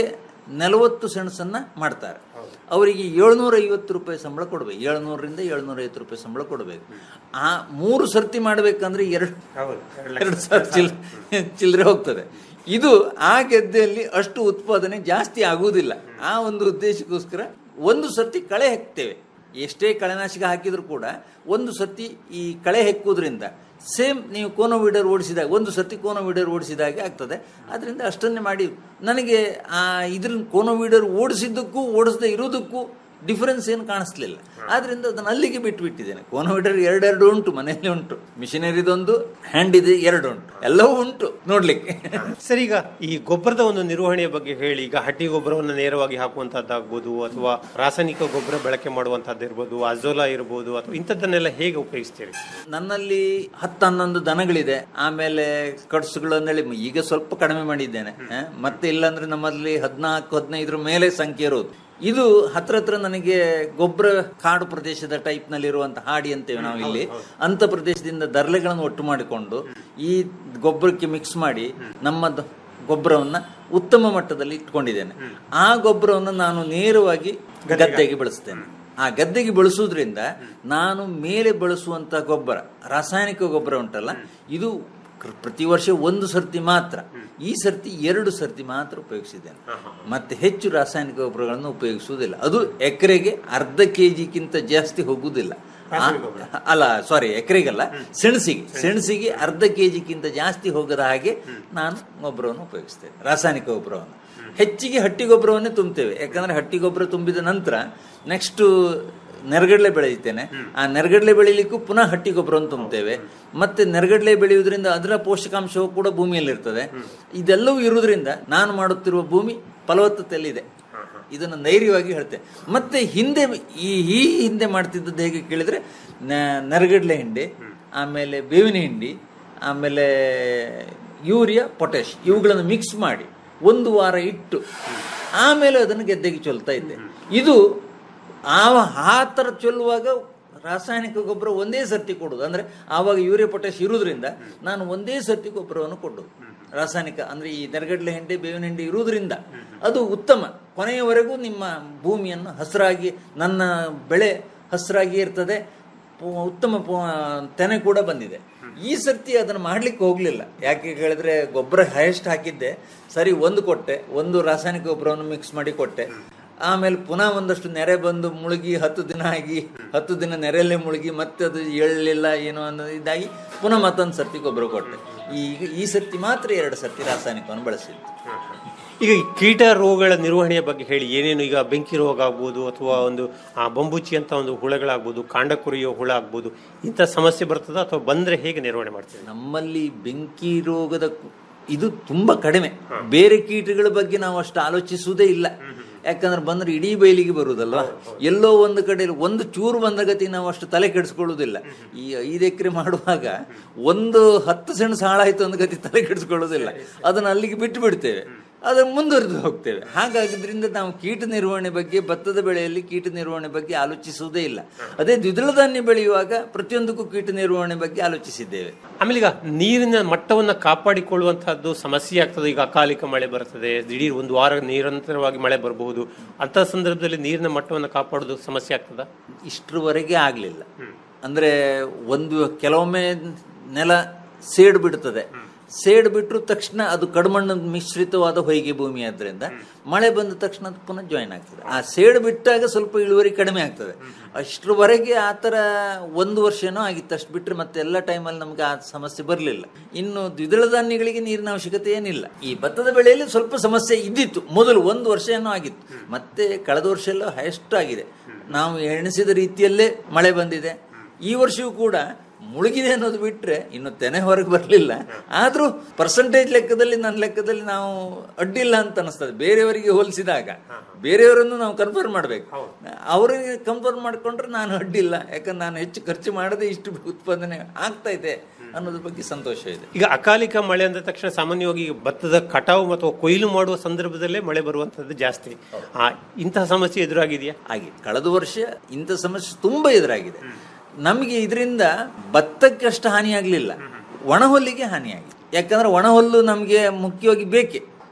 ನಲವತ್ತು ಸೆಣಸನ್ನ ಮಾಡ್ತಾರೆ ಅವರಿಗೆ ಏಳ್ನೂರ ಐವತ್ತು ರೂಪಾಯಿ ಸಂಬಳ ಕೊಡಬೇಕು ಏಳ್ನೂರರಿಂದ ಏಳ್ನೂರ ಐವತ್ತು ರೂಪಾಯಿ ಸಂಬಳ ಕೊಡಬೇಕು ಆ ಮೂರು ಸರ್ತಿ ಮಾಡ್ಬೇಕಂದ್ರೆ ಎರಡು ಎರಡು ಸಾವಿರ ಚಿಲ್ ಚಿಲ್ಲರೆ ಹೋಗ್ತದೆ ಇದು ಆ ಗೆದ್ದೆಯಲ್ಲಿ ಅಷ್ಟು ಉತ್ಪಾದನೆ ಜಾಸ್ತಿ ಆಗುವುದಿಲ್ಲ ಆ ಒಂದು ಉದ್ದೇಶಕ್ಕೋಸ್ಕರ ಒಂದು ಸರ್ತಿ ಕಳೆ ಹಾಕ್ತೇವೆ ಎಷ್ಟೇ ಕಳೆನಾಶಕ ಹಾಕಿದ್ರು ಕೂಡ ಒಂದು ಸರ್ತಿ ಈ ಕಳೆ ಹೆಕ್ಕುವುದರಿಂದ ಸೇಮ್ ನೀವು ಕೋನೋ ವೀಡರ್ ಓಡಿಸಿದಾಗ ಒಂದು ಸರ್ತಿ ಕೋನೋ ವೀಡರ್ ಓಡಿಸಿದಾಗೆ ಆಗ್ತದೆ ಅದರಿಂದ ಅಷ್ಟನ್ನೇ ಮಾಡಿ ನನಗೆ ಆ ಇದ್ರ ಕೋನೋ ವೀಡರ್ ಓಡಿಸಿದ್ದಕ್ಕೂ ಓಡಿಸದೇ ಇರೋದಕ್ಕೂ ಡಿಫರೆನ್ಸ್ ಏನು ಕಾಣಿಸ್ಲಿಲ್ಲ ಆದ್ರಿಂದ ಅದನ್ನು ಅಲ್ಲಿಗೆ ಬಿಟ್ಟುಬಿಟ್ಟಿದ್ದೇನೆ ಕೋನೋ ವೀಡರ್ ಎರಡೆರಡು ಉಂಟು ಮನೆಯಲ್ಲಿ ಉಂಟು ಮಿಷನರಿದೊಂದು ಹ್ಯಾಂಡ್ ಇದೆ ಎರಡು ಉಂಟು ಎಲ್ಲವೂ ಉಂಟು ನೋಡ್ಲಿಕ್ಕೆ ಸರ್ ಈಗ ಈ ಗೊಬ್ಬರದ ಒಂದು ನಿರ್ವಹಣೆಯ ಬಗ್ಗೆ ಹೇಳಿ ಈಗ ಹಟ್ಟಿ ಗೊಬ್ಬರವನ್ನು ನೇರವಾಗಿ ಹಾಕುವಂತದ್ದಾಗ್ಬೋದು ಅಥವಾ ರಾಸಾಯನಿಕ ಗೊಬ್ಬರ ಬಳಕೆ ಮಾಡುವಂತದ್ದು ಇರ್ಬೋದು ಅಜೋಲಾ ಇರ್ಬೋದು ಅಥವಾ ಇಂಥದ್ದನ್ನೆಲ್ಲ ಹೇಗೆ ಉಪಯೋಗಿಸ್ತೀರಿ ನನ್ನಲ್ಲಿ ಹತ್ತು ಹನ್ನೊಂದು ದನಗಳಿದೆ ಆಮೇಲೆ ಕಡ್ಸುಗಳನ್ನೇಳಿ ಈಗ ಸ್ವಲ್ಪ ಕಡಿಮೆ ಮಾಡಿದ್ದೇನೆ ಆ, ಮತ್ತೆ ಇಲ್ಲಾಂದ್ರೆ ನಮ್ಮಲ್ಲಿ ಹದಿನಾಲ್ಕು ಹದಿನೈದರ ಮೇಲೆ ಸಂಖ್ಯೆ ಇರೋದು ಇದು ಹತ್ರ ಹತ್ರ ನನಗೆ ಗೊಬ್ಬರ ಕಾಡು ಪ್ರದೇಶದ ಟೈಪ್ ನಲ್ಲಿ ಇರುವಂತ ಹಾಡಿ ಅಂತೇವೆ ನಾವು ಇಲ್ಲಿ ಅಂತ ಪ್ರದೇಶದಿಂದ ದರ್ಲೆಗಳನ್ನು ಒಟ್ಟು ಮಾಡಿಕೊಂಡು ಈ ಗೊಬ್ಬರಕ್ಕೆ ಮಿಕ್ಸ್ ಮಾಡಿ ನಮ್ಮ ದ- ಗೊಬ್ಬರವನ್ನ ಉತ್ತಮ ಮಟ್ಟದಲ್ಲಿ ಇಟ್ಕೊಂಡಿದ್ದೇನೆ ಆ ಗೊಬ್ಬರವನ್ನು ನಾನು ನೇರವಾಗಿ ಗದ್ದೆಗೆ ಬಳಸ್ತೇನೆ ಆ ಗದ್ದೆಗೆ ಬಳಸುವುದರಿಂದ ನಾನು ಮೇಲೆ ಬಳಸುವಂತ ಗೊಬ್ಬರ ರಾಸಾಯನಿಕ ಗೊಬ್ಬರ ಉಂಟಲ್ಲ ಇದು ಕೃ- ಪ್ರತಿ ವರ್ಷ ಒಂದು ಸರ್ತಿ ಮಾತ್ರ ಈ ಸರ್ತಿ ಎರಡು ಸರ್ತಿ ಮಾತ್ರ ಉಪಯೋಗಿಸಿದ್ದೇನೆ ಮತ್ತೆ ಹೆಚ್ಚು ರಾಸಾಯನಿಕ ಗೊಬ್ಬರಗಳನ್ನು ಉಪಯೋಗಿಸುವುದಿಲ್ಲ ಅದು ಎಕರೆಗೆ ಅರ್ಧ ಕೆಜಿಗಿಂತ ಜಾಸ್ತಿ ಹೋಗುವುದಿಲ್ಲ ಆ- ಅಲ್ಲ ಸಾರಿ ಎಕರೆಗಲ್ಲ ಸೆಣಸಿಗೆ ಸೆಣಸಿಗೆ ಅರ್ಧ ಕೆಜಿಗಿಂತ ಜಾಸ್ತಿ ಹೋಗದ ಹಾಗೆ ನಾನು ಗೊಬ್ಬರವನ್ನು ಉಪಯೋಗಿಸ್ತೇನೆ ರಾಸಾಯನಿಕ ಗೊಬ್ಬರವನ್ನು ಹೆಚ್ಚಿಗೆ ಹಟ್ಟಿ ಗೊಬ್ಬರವನ್ನೇ ತುಂಬುತ್ತೇವೆ ಯಾಕಂದ್ರೆ ಹಟ್ಟಿ ಗೊಬ್ಬರ ತುಂಬಿದ ನಂತರ ನೆಕ್ಸ್ಟ್ ನೆರಗಡಲೆ ಬೆಳೆಯುತ್ತೇನೆ ಆ ನೆರಗಡಲೆ ಬೆಳಿಲಿಕ್ಕೂ ಪುನಃ ಹಟ್ಟಿ ಗೊಬ್ಬರವನ್ನು ತುಂಬುತ್ತೇವೆ ಮತ್ತೆ ನೆರಗಡಲೆ ಬೆಳೆಯುವುದರಿಂದ ಅದರ ಪೋಷಕಾಂಶವು ಕೂಡ ಭೂಮಿಯಲ್ಲಿ ಇರ್ತದೆ ಇದೆಲ್ಲವೂ ಇರುವುದರಿಂದ ನಾನು ಮಾಡುತ್ತಿರುವ ಭೂಮಿ ಫಲವತ್ತತೆಯಲ್ಲಿದೆ ಇದನ್ನು ಧೈರ್ಯವಾಗಿ ಹೇಳ್ತೇನೆ ಮತ್ತೆ ಹಿಂದೆ ಈ ಈ ಹಿಂದೆ ಮಾಡ್ತಿದ್ದದ್ದು ಹೇಗೆ ಕೇಳಿದ್ರೆ ನ- ನೆರಗಡಲೆ ಹಿಂಡಿ ಆಮೇಲೆ ಬೇವಿನ ಹಿಂಡಿ ಆಮೇಲೆ ಯೂರಿಯಾ ಪೊಟ್ಯಾಶ್ ಇವುಗಳನ್ನು ಮಿಕ್ಸ್ ಮಾಡಿ ಒಂದು ವಾರ ಇಟ್ಟು ಆಮೇಲೆ ಅದನ್ನು ಗೆದ್ದೆಗೆ ಚೊಲ್ತಾ ಇದ್ದೆ ಇದು ಆ ಆ ಥರ ಚೆಲ್ಲುವಾಗ ರಾಸಾಯನಿಕ ಗೊಬ್ಬರ ಒಂದೇ ಸರ್ತಿ ಕೊಡೋದು ಅಂದ್ರೆ ಆವಾಗ ಯೂರಿಯಾ ಪೊಟ್ಯಾಶ್ ಇರುವುದರಿಂದ ನಾನು ಒಂದೇ ಸರ್ತಿ ಗೊಬ್ಬರವನ್ನು ಕೊಡೋದು ರಾಸಾಯನಿಕ ಅಂದ್ರೆ ಈ ನೆರಗಡಲೆ ಹಿಂಡಿ ಬೇವಿನ ಹಿಂಡಿ ಇರುವುದರಿಂದ ಅದು ಉತ್ತಮ ಕೊನೆಯವರೆಗೂ ನಿಮ್ಮ ಭೂಮಿಯನ್ನು ಹಸಿರಾಗಿ ನನ್ನ ಬೆಳೆ ಹಸಿರಾಗಿ ಇರ್ತದೆ ಪು- ಉತ್ತಮ ಪು- ತೆನೆ ಕೂಡ ಬಂದಿದೆ ಈ ಸರ್ತಿ ಅದನ್ನು ಮಾಡ್ಲಿಕ್ಕೆ ಹೋಗ್ಲಿಲ್ಲ ಯಾಕೆ ಹೇಳಿದ್ರೆ ಗೊಬ್ಬರ ಹೈಯೆಸ್ಟ್ ಹಾಕಿದ್ದೆ ಸರಿ ಒಂದು ಕೊಟ್ಟೆ ಒಂದು ರಾಸಾಯನಿಕ ಗೊಬ್ಬರವನ್ನು ಮಿಕ್ಸ್ ಮಾಡಿ ಕೊಟ್ಟೆ ಆಮೇಲೆ ಪುನಃ ಒಂದಷ್ಟು ನೆರೆ ಬಂದು ಮುಳುಗಿ ಹತ್ತು ದಿನ ಆಗಿ ಹತ್ತು ದಿನ ನೆರೆಯಲ್ಲೇ ಮುಳುಗಿ ಮತ್ತೆ ಅದು ಎಳ್ಳಿಲ್ಲ ಏನೋ ಅನ್ನೋ ಇದಾಗಿ ಪುನಃ ಮತ್ತೊಂದು ಸರ್ತಿ ಗೊಬ್ಬರ ಕೊಟ್ಟೆ ಈಗ ಈ ಸರ್ತಿ ಮಾತ್ರ ಎರಡು ಸರ್ತಿ ರಾಸಾಯನಿಕವನ್ನು ಬಳಸಿದ್ದು ಈಗ ಈ ಕೀಟ ರೋಗಗಳ ನಿರ್ವಹಣೆಯ ಬಗ್ಗೆ ಹೇಳಿ ಏನೇನು ಈಗ ಬೆಂಕಿ ರೋಗ ಆಗ್ಬೋದು ಅಥವಾ ಒಂದು ಆ ಬಂಬುಚಿ ಅಂತ ಒಂದು ಹುಳಗಳಾಗ್ಬೋದು ಕಾಂಡ ಕುರಿಯೋ ಹುಳ ಆಗ್ಬೋದು ಇಂಥ ಸಮಸ್ಯೆ ಬರ್ತದ ಅಥವಾ ಬಂದ್ರೆ ಹೇಗೆ ನಿರ್ವಹಣೆ ಮಾಡ್ತೀವಿ ನಮ್ಮಲ್ಲಿ ಬೆಂಕಿ ರೋಗದ ಕು- ಇದು ತುಂಬಾ ಕಡಿಮೆ ಬೇರೆ ಕೀಟಗಳ ಬಗ್ಗೆ ನಾವು ಅಷ್ಟು ಆಲೋಚಿಸುವುದೇ ಇಲ್ಲ ಯಾಕಂದ್ರೆ ಬಂದ್ರೆ ಇಡೀ ಬಯಲಿಗೆ ಬರುವುದಲ್ವಾ ಎಲ್ಲೋ ಒಂದು ಕಡೆ ಒಂದು ಚೂರು ಬಂದ ಗತಿ ನಾವು ಅಷ್ಟು ತಲೆ ಕೆಡಿಸ್ಕೊಳ್ಳುವುದಿಲ್ಲ ಈ ಐದು ಎಕರೆ ಮಾಡುವಾಗ ಒಂದು ಹತ್ತು ಸೆಣಸು ಹಾಳಾಯ್ತು ಒಂದು ಗತಿ ತಲೆ ಕೆಡಿಸ್ಕೊಳ್ಳೋದಿಲ್ಲ ಅದನ್ನು ಅಲ್ಲಿಗೆ ಬಿಟ್ಟು ಬಿಡ್ತೇವೆ ಅದನ್ನು ಮುಂದುವರೆದು ಹೋಗ್ತೇವೆ ಹಾಗಾದ್ರಿಂದ ನಾವು ಕೀಟ ನಿರ್ವಹಣೆ ಬಗ್ಗೆ ಭತ್ತದ ಬೆಳೆಯಲ್ಲಿ ಕೀಟ ನಿರ್ವಹಣೆ ಬಗ್ಗೆ ಆಲೋಚಿಸುವುದೇ ಇಲ್ಲ ಅದೇ ದ್ವಿದಳ ಧಾನ್ಯ ಬೆಳೆಯುವಾಗ ಪ್ರತಿಯೊಂದಕ್ಕೂ ಕೀಟ ನಿರ್ವಹಣೆ ಬಗ್ಗೆ ಆಲೋಚಿಸಿದ್ದೇವೆ ಆಮೇಲೆ ಈಗ ನೀರಿನ ಮಟ್ಟವನ್ನ ಕಾಪಾಡಿಕೊಳ್ಳುವಂತಹದ್ದು ಸಮಸ್ಯೆ ಆಗ್ತದೆ ಈಗ ಅಕಾಲಿಕ ಮಳೆ ಬರ್ತದೆ ದಿಢೀರ್ ಒಂದು ವಾರ ನಿರಂತರವಾಗಿ ಮಳೆ ಬರಬಹುದು ಅಂತ ಸಂದರ್ಭದಲ್ಲಿ ನೀರಿನ ಮಟ್ಟವನ್ನು ಕಾಪಾಡೋದು ಸಮಸ್ಯೆ ಆಗ್ತದ ಇಷ್ಟರವರೆಗೆ ಆಗಲಿಲ್ಲ ಅಂದ್ರೆ ಒಂದು ಕೆಲವೊಮ್ಮೆ ನೆಲ ಸೇಡು ಬಿಡುತ್ತದೆ ಸೇಡು ಬಿಟ್ಟರು ತಕ್ಷಣ ಅದು ಕಡುಮಣ್ಣು ಮಿಶ್ರಿತವಾದ ಹೊಯ್ಗೆ ಭೂಮಿ ಆದ್ರಿಂದ ಮಳೆ ಬಂದ ತಕ್ಷಣ ಅದು ಪುನಃ ಜಾಯಿನ್ ಆಗ್ತದೆ ಆ ಸೇಡು ಬಿಟ್ಟಾಗ ಸ್ವಲ್ಪ ಇಳುವರಿ ಕಡಿಮೆ ಆಗ್ತದೆ ಅಷ್ಟರವರೆಗೆ ಆ ಥರ ಒಂದು ವರ್ಷನೂ ಆಗಿತ್ತು ಅಷ್ಟು ಬಿಟ್ಟರೆ ಮತ್ತೆ ಎಲ್ಲ ಟೈಮಲ್ಲಿ ನಮ್ಗೆ ಆ ಸಮಸ್ಯೆ ಬರಲಿಲ್ಲ ಇನ್ನು ದ್ವಿದಳ ಧಾನ್ಯಗಳಿಗೆ ನೀರಿನ ಅವಶ್ಯಕತೆ ಏನಿಲ್ಲ ಈ ಭತ್ತದ ಬೆಳೆಯಲ್ಲಿ ಸ್ವಲ್ಪ ಸಮಸ್ಯೆ ಇದ್ದಿತ್ತು ಮೊದಲು ಒಂದು ವರ್ಷ ಏನೋ ಆಗಿತ್ತು ಮತ್ತೆ ಕಳೆದ ವರ್ಷ ಎಲ್ಲ ಹೈಯೆಸ್ಟ್ ಆಗಿದೆ ನಾವು ಎಣಿಸಿದ ರೀತಿಯಲ್ಲೇ ಮಳೆ ಬಂದಿದೆ ಈ ವರ್ಷವೂ ಕೂಡ ಮುಳುಗಿದೆ ಅನ್ನೋದು ಬಿಟ್ರೆ ಇನ್ನು ತೆನೆ ಹೊರಗೆ ಬರಲಿಲ್ಲ ಆದ್ರೂ ಪರ್ಸೆಂಟೇಜ್ ಲೆಕ್ಕದಲ್ಲಿ ನನ್ನ ಲೆಕ್ಕದಲ್ಲಿ ನಾವು ಅಡ್ಡಿಲ್ಲ ಅಂತ ಅನಿಸ್ತದೆ ಬೇರೆಯವರಿಗೆ ಹೋಲಿಸಿದಾಗ ಬೇರೆಯವರನ್ನು ನಾವು ಕನ್ಫರ್ಮ್ ಮಾಡ್ಬೇಕು ಅವರಿಗೆ ಕನ್ಫರ್ಮ್ ಮಾಡ್ಕೊಂಡ್ರೆ ನಾನು ಅಡ್ಡಿಲ್ಲ ಯಾಕಂದ್ರೆ ನಾನು ಹೆಚ್ಚು ಖರ್ಚು ಮಾಡದೆ ಇಷ್ಟು ಉತ್ಪಾದನೆ ಆಗ್ತಾ ಇದೆ ಅನ್ನೋದ್ರ ಬಗ್ಗೆ ಸಂತೋಷ ಇದೆ ಈಗ ಅಕಾಲಿಕ ಮಳೆ ಅಂದ ತಕ್ಷಣ ಸಾಮಾನ್ಯವಾಗಿ ಈಗ ಭತ್ತದ ಕಟಾವು ಅಥವಾ ಕೊಯ್ಲು ಮಾಡುವ ಸಂದರ್ಭದಲ್ಲೇ ಮಳೆ ಬರುವಂತದ್ದು ಜಾಸ್ತಿ ಆ ಇಂತಹ ಸಮಸ್ಯೆ ಎದುರಾಗಿದೆಯಾ ಹಾಗೆ ಕಳೆದ ವರ್ಷ ಇಂಥ ಸಮಸ್ಯೆ ತುಂಬಾ ಎದುರಾಗಿದೆ ನಮಗೆ ಇದರಿಂದ ಭತ್ತಕ್ಕೆ ಅಷ್ಟು ಹಾನಿ ಆಗಲಿಲ್ಲ ಒಣಹುಲ್ಲಿಗೆ ಹಾನಿಯಾಗಿದೆ ಯಾಕಂದ್ರೆ ಒಣಹುಲ್ಲು ನಮಗೆ ಮುಖ್ಯವಾಗಿ ಬೇಕೆ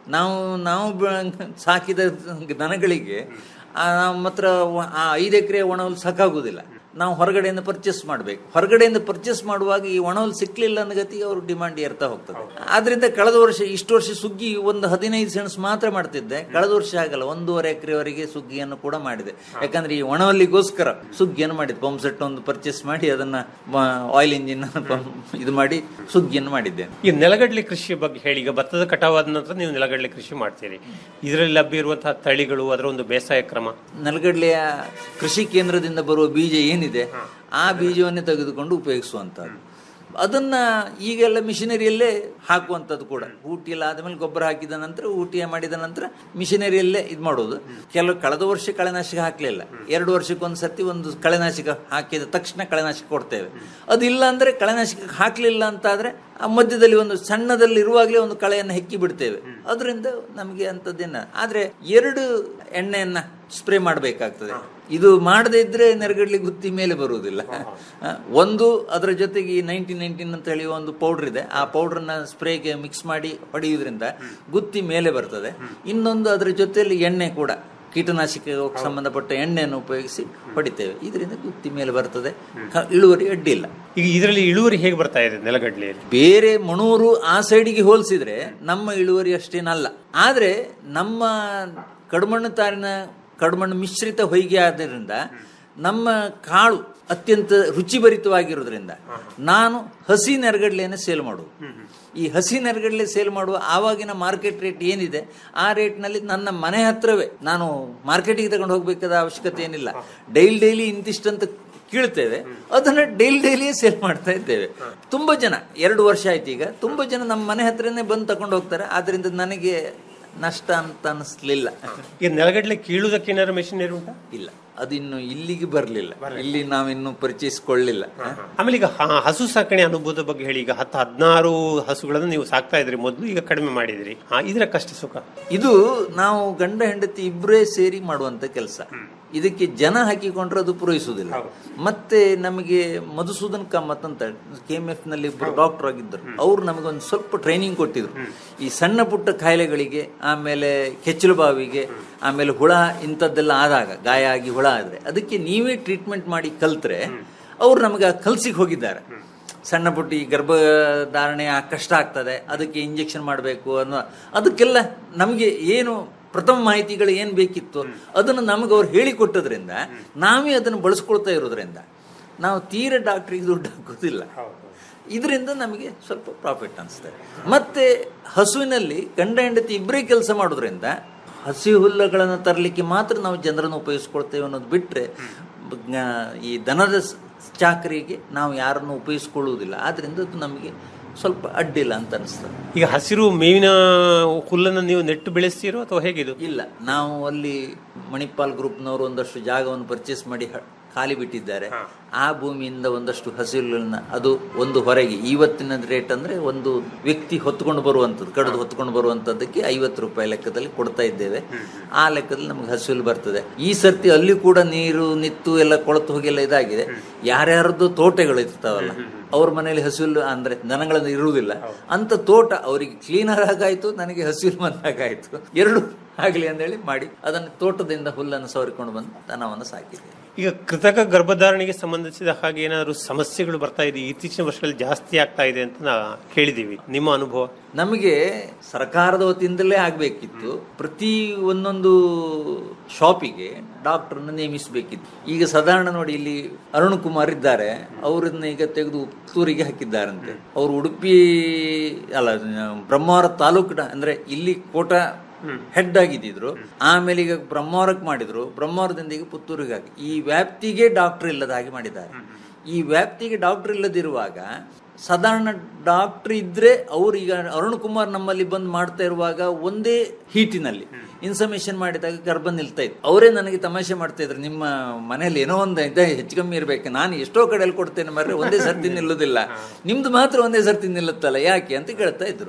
ನಾವು ನಾವು ಬ- ಸಾಕಿದ ದನಗಳಿಗೆ ಆ, ನಮ್ಮ ಹತ್ರ ವ- ಆ ಐದು ಎಕರೆ ಒಣಹುಲ್ ಸಾಕಾಗುವುದಿಲ್ಲ ನಾವು ಹೊರಗಡೆಯಿಂದ ಪರ್ಚೇಸ್ ಮಾಡಬೇಕು ಹೊರಗಡೆಯಿಂದ ಪರ್ಚೇಸ್ ಮಾಡುವಾಗ ಈ ಒಣಹುಲ್ ಸಿಕ್ಲಿಲ್ಲ ಅನ್ನೋ ಗತಿಗೆ ಅವ್ರ ಡಿಮಾಂಡ್ ಏರ್ತಾ ಹೋಗ್ತದೆ ಆದ್ರಿಂದ ಕಳೆದ ವರ್ಷ ಇಷ್ಟು ವರ್ಷ ಸುಗ್ಗಿ ಒಂದು ಹದಿನೈದು ಸೆಣಸು ಮಾತ್ರ ಮಾಡ್ತಿದ್ದೆ ಕಳೆದ ವರ್ಷ ಆಗಲ್ಲ ಒಂದೂವರೆ ಎಕರೆವರೆಗೆ ಸುಗ್ಗಿಯನ್ನು ಕೂಡ ಮಾಡಿದೆ ಯಾಕಂದ್ರೆ ಈ ಒಣಹಲ್ಲಿಗೋಸ್ಕರ ಸುಗ್ಗಿಯನ್ನು ಮಾಡಿದೆ ಪಂಪ್ ಸೆಟ್ ಒಂದು ಪರ್ಚೇಸ್ ಮಾಡಿ ಅದನ್ನ ಆಯಿಲ್ ಇಂಜಿನ್ ಇದು ಮಾಡಿ ಸುಗ್ಗಿಯನ್ನು ಮಾಡಿದ್ದೇನೆ ಈ ನೆಲಗಡಲೆ ಕೃಷಿ ಬಗ್ಗೆ ಹೇಳಿ ಈಗ ಭತ್ತದ ಕಟಾವಾದ ನಂತರ ನೀವು ನೆಲಗಡಲೆ ಕೃಷಿ ಮಾಡ್ತೀರಿ ಇದರಲ್ಲಿ ಲಭ್ಯ ಇರುವಂತಹ ತಳಿಗಳು ಅದರ ಒಂದು ಬೇಸಾಯ ಕ್ರಮ ನೆಲಗಡಲೆಯ ಕೃಷಿ ಕೇಂದ್ರದಿಂದ ಬರುವ ಬೀಜ ಏನಿದೆ ಆ ಬೀಜವನ್ನೇ ತೆಗೆದುಕೊಂಡು ಉಪಯೋಗಿಸುವಂತಹದ್ದು ಅದನ್ನ ಈಗೆಲ್ಲ ಮಿಷನರಿಯಲ್ಲೇ ಹಾಕುವಂಥದ್ದು ಕೂಡ ಊಟಿ ಎಲ್ಲ ಆದಮೇಲೆ ಗೊಬ್ಬರ ಹಾಕಿದ ನಂತರ ಊಟಿ ಮಾಡಿದ ನಂತರ ಮಿಷನರಿಯಲ್ಲೇ ಇದು ಮಾಡೋದು ಕೆಲವು ಕಳೆದ ವರ್ಷ ಕಳೆನಾಶಕ ಹಾಕಲಿಲ್ಲ ಎರಡು ವರ್ಷಕ್ಕೊಂದು ಸರ್ತಿ ಒಂದು ಕಳೆನಾಶಕ ಹಾಕಿದ ತಕ್ಷಣ ಕಳೆನಾಶಕ ಕೊಡ್ತೇವೆ ಅದಿಲ್ಲ ಅಂದ್ರೆ ಕಳೆನಾಶಕ ಹಾಕಲಿಲ್ಲ ಅಂತಾದ್ರೆ ಆ ಮಧ್ಯದಲ್ಲಿ ಒಂದು ಸಣ್ಣದಲ್ಲಿ ಇರುವಾಗಲೇ ಒಂದು ಕಳೆಯನ್ನು ಹೆಕ್ಕಿ ಬಿಡ್ತೇವೆ ಅದರಿಂದ ನಮಗೆ ಅಂಥದ್ದೇನ ಆದ್ರೆ ಎರಡು ಎಣ್ಣೆಯನ್ನ ಸ್ಪ್ರೇ ಮಾಡಬೇಕಾಗ್ತದೆ ಇದು ಮಾಡದೇ ಇದ್ರೆ ನೆರಗಡ್ಲಿ ಗುತ್ತಿ ಮೇಲೆ ಬರುವುದಿಲ್ಲ ಆ, ಒಂದು ಅದರ ಜೊತೆಗೆ ಈ ನೈನ್ಟೀನ್ ನೈನ್ಟೀನ್ ಅಂತ ಹೇಳಿ ಒಂದು ಪೌಡರ್ ಇದೆ ಆ ಪೌಡರ್ನ ಸ್ಪ್ರೇಗೆ ಮಿಕ್ಸ್ ಮಾಡಿ ಹೊಡೆಯುವುದರಿಂದ ಗುತ್ತಿ ಮೇಲೆ ಬರ್ತದೆ ಇನ್ನೊಂದು ಅದರ ಜೊತೆಯಲ್ಲಿ ಎಣ್ಣೆ ಕೂಡ ಕೀಟನಾಶಕಕ್ಕೆ ಸಂಬಂಧಪಟ್ಟ ಎಣ್ಣೆಯನ್ನು ಉಪಯೋಗಿಸಿ ಹೊಡಿತೇವೆ ಇದರಿಂದ ಗುತ್ತಿ ಮೇಲೆ ಬರ್ತದೆ ಕ- ಇಳುವರಿ ಅಡ್ಡಿಲ್ಲ ಈಗ ಇದರಲ್ಲಿ ಇಳುವರಿ ಹೇಗೆ ಬರ್ತಾ ಇದೆ ನೆಲಗಡಲೆಯಲ್ಲಿ ಬೇರೆ ಮಣೂರು ಆ ಸೈಡಿಗೆ ಹೋಲಿಸಿದ್ರೆ ನಮ್ಮ ಇಳುವರಿ ಅಷ್ಟೇನಲ್ಲ ಆದ್ರೆ ನಮ್ಮ ಕಡುಮಣ್ಣು ತಾರಿನ ಕಡುಮಣ್ಣು ಮಿಶ್ರಿತ ಹೊಯ್ಗೆ ಆದ್ದರಿಂದ ನಮ್ಮ ಕಾಳು ಅತ್ಯಂತ ರುಚಿಭರಿತವಾಗಿರೋದ್ರಿಂದ ನಾನು ಹಸಿ ನೆರಗಡ್ಲೆಯನ್ನು ಸೇಲ್ ಮಾಡುವುದು ಈ ಹಸಿ ನೆರಗಡಲೆ ಸೇಲ್ ಮಾಡುವ ಆವಾಗಿನ ಮಾರ್ಕೆಟ್ ರೇಟ್ ಏನಿದೆ ಆ ರೇಟ್ನಲ್ಲಿ ನನ್ನ ಮನೆ ಹತ್ರವೇ ನಾನು ಮಾರ್ಕೆಟಿಗೆ ತಗೊಂಡು ಹೋಗ್ಬೇಕಾದ ಅವಶ್ಯಕತೆ ಏನಿಲ್ಲ ಡೈಲಿ ಡೈಲಿ ಇಂತಿಷ್ಟಂತ ಕೀಳ್ತೇವೆ ಅದನ್ನ ಡೈಲಿ ಡೈಲಿಯೇ ಸೇಲ್ ಮಾಡ್ತಾ ಇದ್ದೇವೆ ತುಂಬಾ ಜನ ಎರಡು ವರ್ಷ ಆಯ್ತು ಈಗ ತುಂಬಾ ಜನ ನಮ್ಮ ಮನೆ ಹತ್ರನೇ ಬಂದು ತಗೊಂಡು ಹೋಗ್ತಾರೆ ಆದ್ರಿಂದ ನನಗೆ ನಷ್ಟ ಅಂತ ಅನಿಸ್ಲಿಲ್ಲ ಈಗ ನೆಲಗಡಲೆ ಕೀಳುವುದಕ್ಕೆ ಏನಾದ್ರು ಮೆಷಿನರಿ ಉಂಟಾ ಇಲ್ಲ ಅದಿನ್ನು ಇಲ್ಲಿಗೆ ಬರಲಿಲ್ಲ ಇಲ್ಲಿ ನಾವಿನ್ನು ಪರಿಚಯಿಸಿಕೊಳ್ಳಿಲ್ಲ ಆಮೇಲೆ ಈಗ ಹ- ಹಸು ಸಾಕಣೆ ಅನುಭವದ ಬಗ್ಗೆ ಹೇಳಿ ಈಗ ಹತ್ತು ಹದಿನಾರು ಹಸುಗಳನ್ನು ನೀವು ಸಾಕ್ತಾ ಇದ್ರಿ ಮೊದಲು ಈಗ ಕಡಿಮೆ ಮಾಡಿದಿರಿ ಹಾ ಇದರ ಕಷ್ಟ ಸುಖ ಇದು ನಾವು ಗಂಡ ಹೆಂಡತಿ ಇಬ್ಬರೇ ಸೇರಿ ಮಾಡುವಂತ ಕೆಲಸ ಇದಕ್ಕೆ ಜನ ಹಾಕಿಕೊಂಡ್ರೆ ಅದು ಪೂರೈಸುವುದಿಲ್ಲ ಮತ್ತೆ ನಮಗೆ ಮಧುಸೂದನ್ ಕಾಮತ್ ಅಂತ ಕೆ ಎಂ ಎಫ್ ನಲ್ಲಿ ಡಾಕ್ಟರ್ ಆಗಿದ್ದರು ಅವ್ರು ನಮಗೆ ಒಂದು ಸ್ವಲ್ಪ ಟ್ರೈನಿಂಗ್ ಕೊಟ್ಟಿದ್ರು ಈ ಸಣ್ಣ ಪುಟ್ಟ ಕಾಯಿಲೆಗಳಿಗೆ ಆಮೇಲೆ ಕೆಚ್ಚಲು ಬಾವಿಗೆ ಆಮೇಲೆ ಹುಳ ಇಂಥದ್ದೆಲ್ಲ ಆದಾಗ ಗಾಯ ಆಗಿ ಹುಳ ಆದ್ರೆ ಅದಕ್ಕೆ ನೀವೇ ಟ್ರೀಟ್ಮೆಂಟ್ ಮಾಡಿ ಕಲ್ತ್ರೆ ಅವ್ರು ನಮಗೆ ಕಲ್ಸಿಗೆ ಹೋಗಿದ್ದಾರೆ ಸಣ್ಣ ಪುಟ್ಟ ಈ ಗರ್ಭಧಾರಣೆ ಆ ಕಷ್ಟ ಆಗ್ತದೆ ಅದಕ್ಕೆ ಇಂಜೆಕ್ಷನ್ ಮಾಡಬೇಕು ಅನ್ನೋ ಅದಕ್ಕೆಲ್ಲ ನಮಗೆ ಏನು ಪ್ರಥಮ ಮಾಹಿತಿಗಳು ಏನು ಬೇಕಿತ್ತು ಅದನ್ನು ನಮಗೆ ಅವ್ರು ಹೇಳಿಕೊಟ್ಟದ್ರಿಂದ ನಾವೇ ಅದನ್ನು ಬಳಸ್ಕೊಳ್ತಾ ಇರೋದ್ರಿಂದ ನಾವು ತೀರ ಡಾಕ್ಟ್ರಿಗೆ ದುಡ್ಡು ಹಾಕೋದಿಲ್ಲ ಇದರಿಂದ ನಮಗೆ ಸ್ವಲ್ಪ ಪ್ರಾಫಿಟ್ ಅನಿಸ್ತದೆ ಮತ್ತೆ ಹಸುವಿನಲ್ಲಿ ಗಂಡ ಹೆಂಡತಿ ಇಬ್ಬರೇ ಕೆಲಸ ಮಾಡೋದ್ರಿಂದ ಹಸಿ ಹುಲ್ಲುಗಳನ್ನು ತರಲಿಕ್ಕೆ ಮಾತ್ರ ನಾವು ಜನರನ್ನು ಉಪಯೋಗಿಸ್ಕೊಳ್ತೇವೆ ಅನ್ನೋದು ಬಿಟ್ಟರೆ ಈ ದನದ ಸ್- ಚಾಕರಿಗೆ ನಾವು ಯಾರನ್ನು ಉಪಯೋಗಿಸ್ಕೊಳ್ಳುವುದಿಲ್ಲ ಆದ್ರಿಂದ ಅದು ನಮಗೆ ಸ್ವಲ್ಪ ಅಡ್ಡಿಲ್ಲ ಅಂತ ಅನಿಸ್ತದೆ ಈಗ ಹಸಿರು ಮೇವಿನ ಹುಲ್ಲನ್ನು ನೀವು ನೆಟ್ಟು ಬೆಳೆಸ್ತೀರೋ ಅಥವಾ ಹೇಗಿದು ಇಲ್ಲ ನಾವು ಅಲ್ಲಿ ಮಣಿಪಾಲ್ ಗ್ರೂಪ್ನವರು ಒಂದಷ್ಟು ಜಾಗವನ್ನು ಪರ್ಚೇಸ್ ಮಾಡಿ ಹ- ಖಾಲಿ ಬಿಟ್ಟಿದ್ದಾರೆ ಆ ಭೂಮಿಯಿಂದ ಒಂದಷ್ಟು ಹಸಿರುಗಳನ್ನ ಅದು ಒಂದು ಹೊರಗೆ ಇವತ್ತಿನ ರೇಟ್ ಅಂದ್ರೆ ಒಂದು ವ್ಯಕ್ತಿ ಹೊತ್ಕೊಂಡು ಬರುವಂಥದ್ದು ಕಡಿದು ಹೊತ್ಕೊಂಡು ಬರುವಂಥದ್ದಕ್ಕೆ ಐವತ್ತು ರೂಪಾಯಿ ಲೆಕ್ಕದಲ್ಲಿ ಕೊಡ್ತಾ ಇದ್ದೇವೆ ಆ ಲೆಕ್ಕದಲ್ಲಿ ನಮಗೆ ಹಸಿರು ಬರ್ತದೆ ಈ ಸರ್ತಿ ಅಲ್ಲಿ ಕೂಡ ನೀರು ನಿತ್ತು ಎಲ್ಲ ಕೊಳತು ಹೋಗಿ ಎಲ್ಲ ಇದಾಗಿದೆ ಯಾರ್ಯಾರದ್ದು ತೋಟಗಳು ಇರ್ತಾವಲ್ಲ ಅವ್ರ ಮನೆಯಲ್ಲಿ ಹಸಿರು ಅಂದ್ರೆ ದನಗಳನ್ನು ಇರುವುದಿಲ್ಲ ಅಂತ ತೋಟ ಅವರಿಗೆ ಕ್ಲೀನರ್ ಆಗಾಯ್ತು ನನಗೆ ಹಸಿರು ಬಂದಾಗಾಯ್ತು ಎರಡು ಆಗ್ಲಿ ಅಂತೇಳಿ ಮಾಡಿ ಅದನ್ನು ತೋಟದಿಂದ ಹುಲ್ಲನ್ನು ಸವರಿಕೊಂಡು ಬಂದು ದನವನ್ನು ಸಾಕಿದೆ ಈಗ ಕೃತಕ ಗರ್ಭಧಾರಣೆಗೆ ಸಂಬಂಧಿಸಿದ ಹಾಗೆ ಏನಾದ್ರು ಸಮಸ್ಯೆಗಳು ಬರ್ತಾ ಇದೆ ಇತ್ತೀಚಿನ ವರ್ಷಗಳಲ್ಲಿ ಜಾಸ್ತಿ ಆಗ್ತಾ ಇದೆ ಅಂತ ನಾ ಕೇಳಿದೀವಿ ನಿಮ್ಮ ಅನುಭವ ನಮಗೆ ಸರ್ಕಾರದ ವತಿಯಿಂದಲೇ ಆಗಬೇಕಿತ್ತು ಪ್ರತಿ ಒಂದೊಂದು ಶಾಪಿಗೆ ಡಾಕ್ಟರ್ನ ನೇಮಿಸಬೇಕಿತ್ತು ಈಗ ಸಾಧಾರಣ ನೋಡಿ ಇಲ್ಲಿ ಅರುಣ್ ಕುಮಾರ್ ಇದ್ದಾರೆ ಅವರನ್ನ ಈಗ ತೆಗೆದು ಪುತ್ತೂರಿಗೆ ಹಾಕಿದ್ದಾರಂತೆ ಅವರು ಉಡುಪಿ ಅಲ್ಲ ಬ್ರಹ್ಮಾವರ ತಾಲೂಕಿನ ಅಂದ್ರೆ ಇಲ್ಲಿ ಕೋಟ ಹೆಡ್ ಆಗಿದ್ದಿದ್ರು ಆಮೇಲೆ ಈಗ ಬ್ರಹ್ಮಾವರಕ್ಕೆ ಮಾಡಿದ್ರು ಬ್ರಹ್ಮಾವರದಿಂದ ಈಗ ಪುತ್ತೂರಿಗೆ ಹಾಕಿ ಈ ವ್ಯಾಪ್ತಿಗೆ ಡಾಕ್ಟರ್ ಇಲ್ಲದ ಹಾಗೆ ಮಾಡಿದ್ದಾರೆ ಈ ವ್ಯಾಪ್ತಿಗೆ ಡಾಕ್ಟರ್ ಇಲ್ಲದಿರುವಾಗ ಸಾಧಾರಣ ಡಾಕ್ಟರ್ ಇದ್ರೆ ಅವ್ರು ಈಗ ಅರುಣ್ ಕುಮಾರ್ ನಮ್ಮಲ್ಲಿ ಬಂದು ಮಾಡ್ತಾ ಇರುವಾಗ ಒಂದೇ ಹೀಟಿನಲ್ಲಿ ಇನ್ಸಮೇಷನ್ ಮಾಡಿದಾಗ ಗರ್ಭ ನಿಲ್ತಾ ಇತ್ತು ಅವರೇ ನನಗೆ ತಮಾಷೆ ಮಾಡ್ತಾ ಇದ್ರು ನಿಮ್ಮ ಮನೇಲಿ ಏನೋ ಒಂದು ಇದೆ ಹೆಚ್ಚು ಕಮ್ಮಿ ಇರಬೇಕು ನಾನು ಎಷ್ಟೋ ಕಡೆಯಲ್ಲಿ ಕೊಡ್ತೇನೆ ಮರ್ರೆ ಒಂದೇ ಸರ್ತಿ ನಿಲ್ಲುದಿಲ್ಲ ನಿಮ್ದು ಮಾತ್ರ ಒಂದೇ ಸರ್ತಿ ನಿಲ್ಲುತ್ತಲ್ಲ ಯಾಕೆ ಅಂತ ಕೇಳ್ತಾ ಇದ್ರು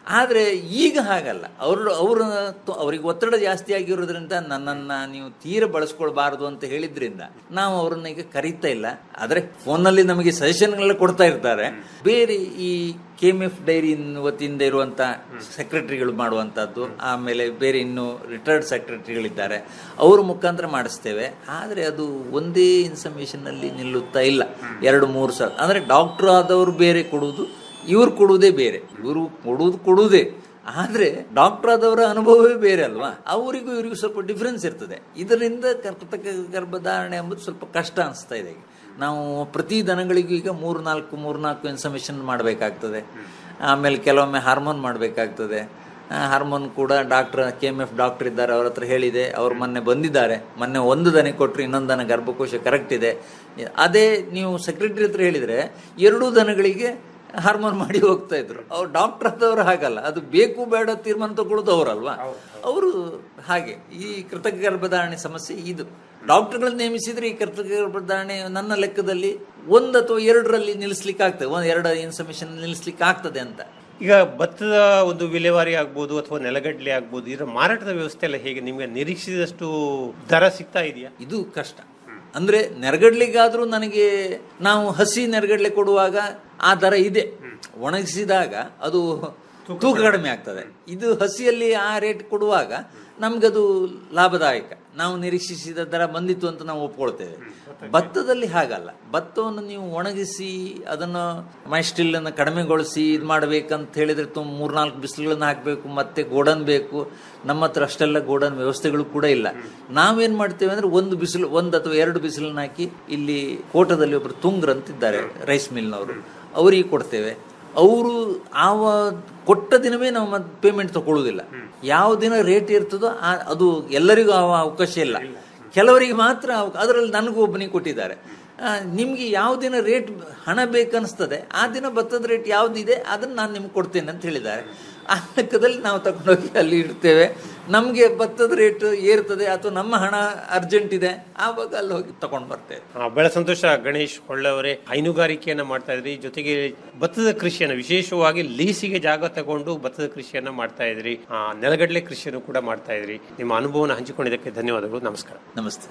ಆದರೆ ಈಗ ಹಾಗಲ್ಲ ಅವರು ಅವರು ಅವ್ರಿಗೆ ಒತ್ತಡ ಜಾಸ್ತಿ ಆಗಿರೋದ್ರಿಂದ ನನ್ನನ್ನು ನೀವು ತೀರ ಬಳಸ್ಕೊಳ್ಬಾರ್ದು ಅಂತ ಹೇಳಿದ್ರಿಂದ ನಾವು ಅವ್ರನ್ನ ಈಗ ಕರೀತಾ ಇಲ್ಲ ಆದರೆ ಫೋನಲ್ಲಿ ನಮಗೆ ಸಜೆಷನ್ಗಳೆಲ್ಲ ಕೊಡ್ತಾ ಇರ್ತಾರೆ ಬೇರೆ ಈ ಕೆ ಎಮ್ ಎಫ್ ಡೈರಿ ವತಿಯಿಂದ ಇರುವಂಥ ಸೆಕ್ರೆಟರಿಗಳು ಮಾಡುವಂಥದ್ದು ಆಮೇಲೆ ಬೇರೆ ಇನ್ನು ರಿಟೈರ್ಡ್ ಸೆಕ್ರೆಟರಿಗಳಿದ್ದಾರೆ ಅವ್ರ ಮುಖಾಂತರ ಮಾಡಿಸ್ತೇವೆ ಆದರೆ ಅದು ಒಂದೇ ಇನ್ಫಾರ್ಮೇಷನ್ನಲ್ಲಿ ನಿಲ್ಲುತ್ತಾ ಇಲ್ಲ ಎರಡು ಮೂರು ಸಲ ಅಂದರೆ ಡಾಕ್ಟ್ರ್ ಆದವರು ಬೇರೆ ಕೊಡುವುದು ಇವ್ರು ಕೊಡುವುದೇ ಬೇರೆ ಇವರು ಕೊಡುವುದು ಕೊಡುವುದೇ ಆದರೆ ಡಾಕ್ಟರ್ ಆದವರ ಅನುಭವವೇ ಬೇರೆ ಅಲ್ವಾ ಅವರಿಗೂ ಇವರಿಗೂ ಸ್ವಲ್ಪ ಡಿಫ್ರೆನ್ಸ್ ಇರ್ತದೆ ಇದರಿಂದ ಕರ್ತಕ ಗರ್ಭಧಾರಣೆ ಎಂಬುದು ಸ್ವಲ್ಪ ಕಷ್ಟ ಅನಿಸ್ತಾ ಇದೆ ಈಗ ನಾವು ಪ್ರತಿ ದನಗಳಿಗೂ ಈಗ ಮೂರು ನಾಲ್ಕು ಮೂರು ನಾಲ್ಕು ಇನ್ಸಮೇಷನ್ ಮಾಡಬೇಕಾಗ್ತದೆ ಆಮೇಲೆ ಕೆಲವೊಮ್ಮೆ ಹಾರ್ಮೋನ್ ಮಾಡಬೇಕಾಗ್ತದೆ ಹಾರ್ಮೋನ್ ಕೂಡ doctor K M F doctor ಇದ್ದಾರೆ ಅವ್ರ ಹತ್ರ ಹೇಳಿದೆ ಅವ್ರು ಮೊನ್ನೆ ಬಂದಿದ್ದಾರೆ ಮೊನ್ನೆ ಒಂದು ದನ ಕೊಟ್ಟರು ಇನ್ನೊಂದು ದನ ಗರ್ಭಕೋಶ ಕರೆಕ್ಟ್ ಇದೆ ಅದೇ ನೀವು ಸೆಕ್ರೆಟರಿ ಹತ್ರ ಹೇಳಿದರೆ ಎರಡೂ ದನಗಳಿಗೆ ಹಾರ್ಮೋನ್ ಮಾಡಿ ಹೋಗ್ತಾ ಇದ್ರು ಅವ್ರು ಡಾಕ್ಟರ್ ಆದವರು ಹಾಗಲ್ಲ ಅದು ಬೇಕು ಬೇಡ ತೀರ್ಮಾನ ತಗೊಳ್ಳೋದು ಅವರಲ್ವಾ ಅವರು ಹಾಗೆ ಈ ಕೃತಕ ಗರ್ಭಧಾರಣೆ ಸಮಸ್ಯೆ ಇದು ಡಾಕ್ಟರ್ಗಳನ್ನ ನೇಮಿಸಿದ್ರೆ ಈ ಕೃತಕ ಗರ್ಭಧಾರಣೆ ನನ್ನ ಲೆಕ್ಕದಲ್ಲಿ ಒಂದು ಅಥವಾ ಎರಡರಲ್ಲಿ ನಿಲ್ಲಿಸ್ಲಿಕ್ಕೆ ಆಗ್ತದೆ ಒಂದು ಎರಡು ಇನ್ಫಾರ್ಮೇಶನ್ ನಿಲ್ಲಿಸ್ಲಿಕ್ಕೆ ಆಗ್ತದೆ ಅಂತ ಈಗ ಭತ್ತದ ಒಂದು ವಿಲೇವಾರಿ ಆಗ್ಬೋದು ಅಥವಾ ನೆಲಗಡ್ಲೆ ಆಗ್ಬೋದು ಇದರ ಮಾರಾಟದ ವ್ಯವಸ್ಥೆ ಎಲ್ಲ ಹೇಗೆ ನಿಮಗೆ ನಿರೀಕ್ಷಿಸಿದಷ್ಟು ದರ ಸಿಗ್ತಾ ಇದೆಯಾ ಇದು ಕಷ್ಟ ಅಂದ್ರೆ ನೆರಗಡ್ಲಿಗಾದ್ರೂ ನನಗೆ ನಾವು ಹಸಿ ನೆರಗಡ್ಲೆ ಕೊಡುವಾಗ ಆ ದರ ಇದೆ ಒಣಗಿಸಿದಾಗ ಅದು ತೂಕ ಕಡಿಮೆ ಆಗ್ತದೆ ಇದು ಹಸಿಯಲ್ಲಿ ಆ ರೇಟ್ ಕೊಡುವಾಗ ನಮ್ಗದು ಲಾಭದಾಯಕ ನಾವು ನಿರೀಕ್ಷಿಸಿದ ದರ ಬಂದಿತ್ತು ಅಂತ ನಾವು ಒಪ್ಕೊಳ್ತೇವೆ ಭತ್ತದಲ್ಲಿ ಹಾಗಲ್ಲ ಭತ್ತವನ್ನು ನೀವು ಒಣಗಿಸಿ ಅದನ್ನು ಮೈಸ್ಟಿಲ್ಲನ್ನು ಕಡಿಮೆಗೊಳಿಸಿ ಇದು ಮಾಡಬೇಕಂತ ಹೇಳಿದ್ರೆ ತುಂಬ ಮೂರ್ನಾಲ್ಕು ಬಿಸಿಲುಗಳನ್ನು ಹಾಕಬೇಕು ಮತ್ತೆ ಗೋಡನ್ ಬೇಕು ನಮ್ಮ ಹತ್ರ ಅಷ್ಟೆಲ್ಲ ಗೋಡನ್ ವ್ಯವಸ್ಥೆಗಳು ಕೂಡ ಇಲ್ಲ ನಾವೇನು ಮಾಡ್ತೇವೆ ಅಂದ್ರೆ ಒಂದು ಬಿಸಿಲು ಒಂದು ಅಥವಾ ಎರಡು ಬಿಸಿಲನ್ನ ಹಾಕಿ ಇಲ್ಲಿ ಕೋಟದಲ್ಲಿ ಒಬ್ಬರು ತುಂಗ್ರ ಅಂತಿದ್ದಾರೆ ರೈಸ್ ಮಿಲ್ನವರು ಅವರಿಗೆ ಕೊಡ್ತೇವೆ ಅವರು ಆವ ಕೊಟ್ಟ ದಿನವೇ ನಾವು ಮತ್ತೆ ಪೇಮೆಂಟ್ ತಗೊಳ್ಳೋದಿಲ್ಲ ಯಾವ ದಿನ ರೇಟ್ ಇರ್ತದೋ ಆ- ಅದು ಎಲ್ಲರಿಗೂ ಆ ಅವಕಾಶ ಇಲ್ಲ ಕೆಲವರಿಗೆ ಮಾತ್ರ ಅವ- ಅದರಲ್ಲಿ ನನಗೂ ಒಬ್ಬನಿಗೆ ಕೊಟ್ಟಿದ್ದಾರೆ ಆ, ನಿಮ್ಗೆ ಯಾವ ದಿನ ರೇಟ್ ಹಣ ಬೇಕನ್ನಿಸ್ತದೆ ಆ ದಿನ ಭತ್ತದ ರೇಟ್ ಯಾವ್ದಿದೆ ಅದನ್ನ ನಾನು ನಿಮ್ಗೆ ಕೊಡ್ತೇನೆ ಅಂತ ಹೇಳಿದ್ದಾರೆ ಆ ಲೆಕ್ಕದಲ್ಲಿ ನಾವು ತಗೊಂಡೋಗಿ ಅಲ್ಲಿ ಇಡ್ತೇವೆ ನಮಗೆ ಭತ್ತದ ರೇಟ್ ಏರ್ತದೆ ಅಥವಾ ನಮ್ಮ ಹಣ ಅರ್ಜೆಂಟ್ ಇದೆ ಆವಾಗ ಅಲ್ಲಿ ಹೋಗಿ ತಗೊಂಡು ಬರ್ತೇವೆ ಆ, ಬಹಳ ಸಂತೋಷ ಗಣೇಶ್ ಹೊಳ್ಳವರೇ ಹೈನುಗಾರಿಕೆಯನ್ನ ಮಾಡ್ತಾ ಇದ್ರಿ ಜೊತೆಗೆ ಭತ್ತದ ಕೃಷಿಯನ್ನ ವಿಶೇಷವಾಗಿ ಲೀಸಿಗೆ ಜಾಗ ತಗೊಂಡು ಭತ್ತದ ಕೃಷಿಯನ್ನ ಮಾಡ್ತಾ ಇದ್ರಿ ಆ, ನೆಲಗಡಲೆ ಕೃಷಿಯನ್ನು ಕೂಡ ಮಾಡ್ತಾ ಇದ್ರಿ ನಿಮ್ಮ ಅನುಭವನ ಹಂಚಿಕೊಂಡಿದ್ದಕ್ಕೆ ಧನ್ಯವಾದಗಳು ನಮಸ್ಕಾರ ನಮಸ್ತೆ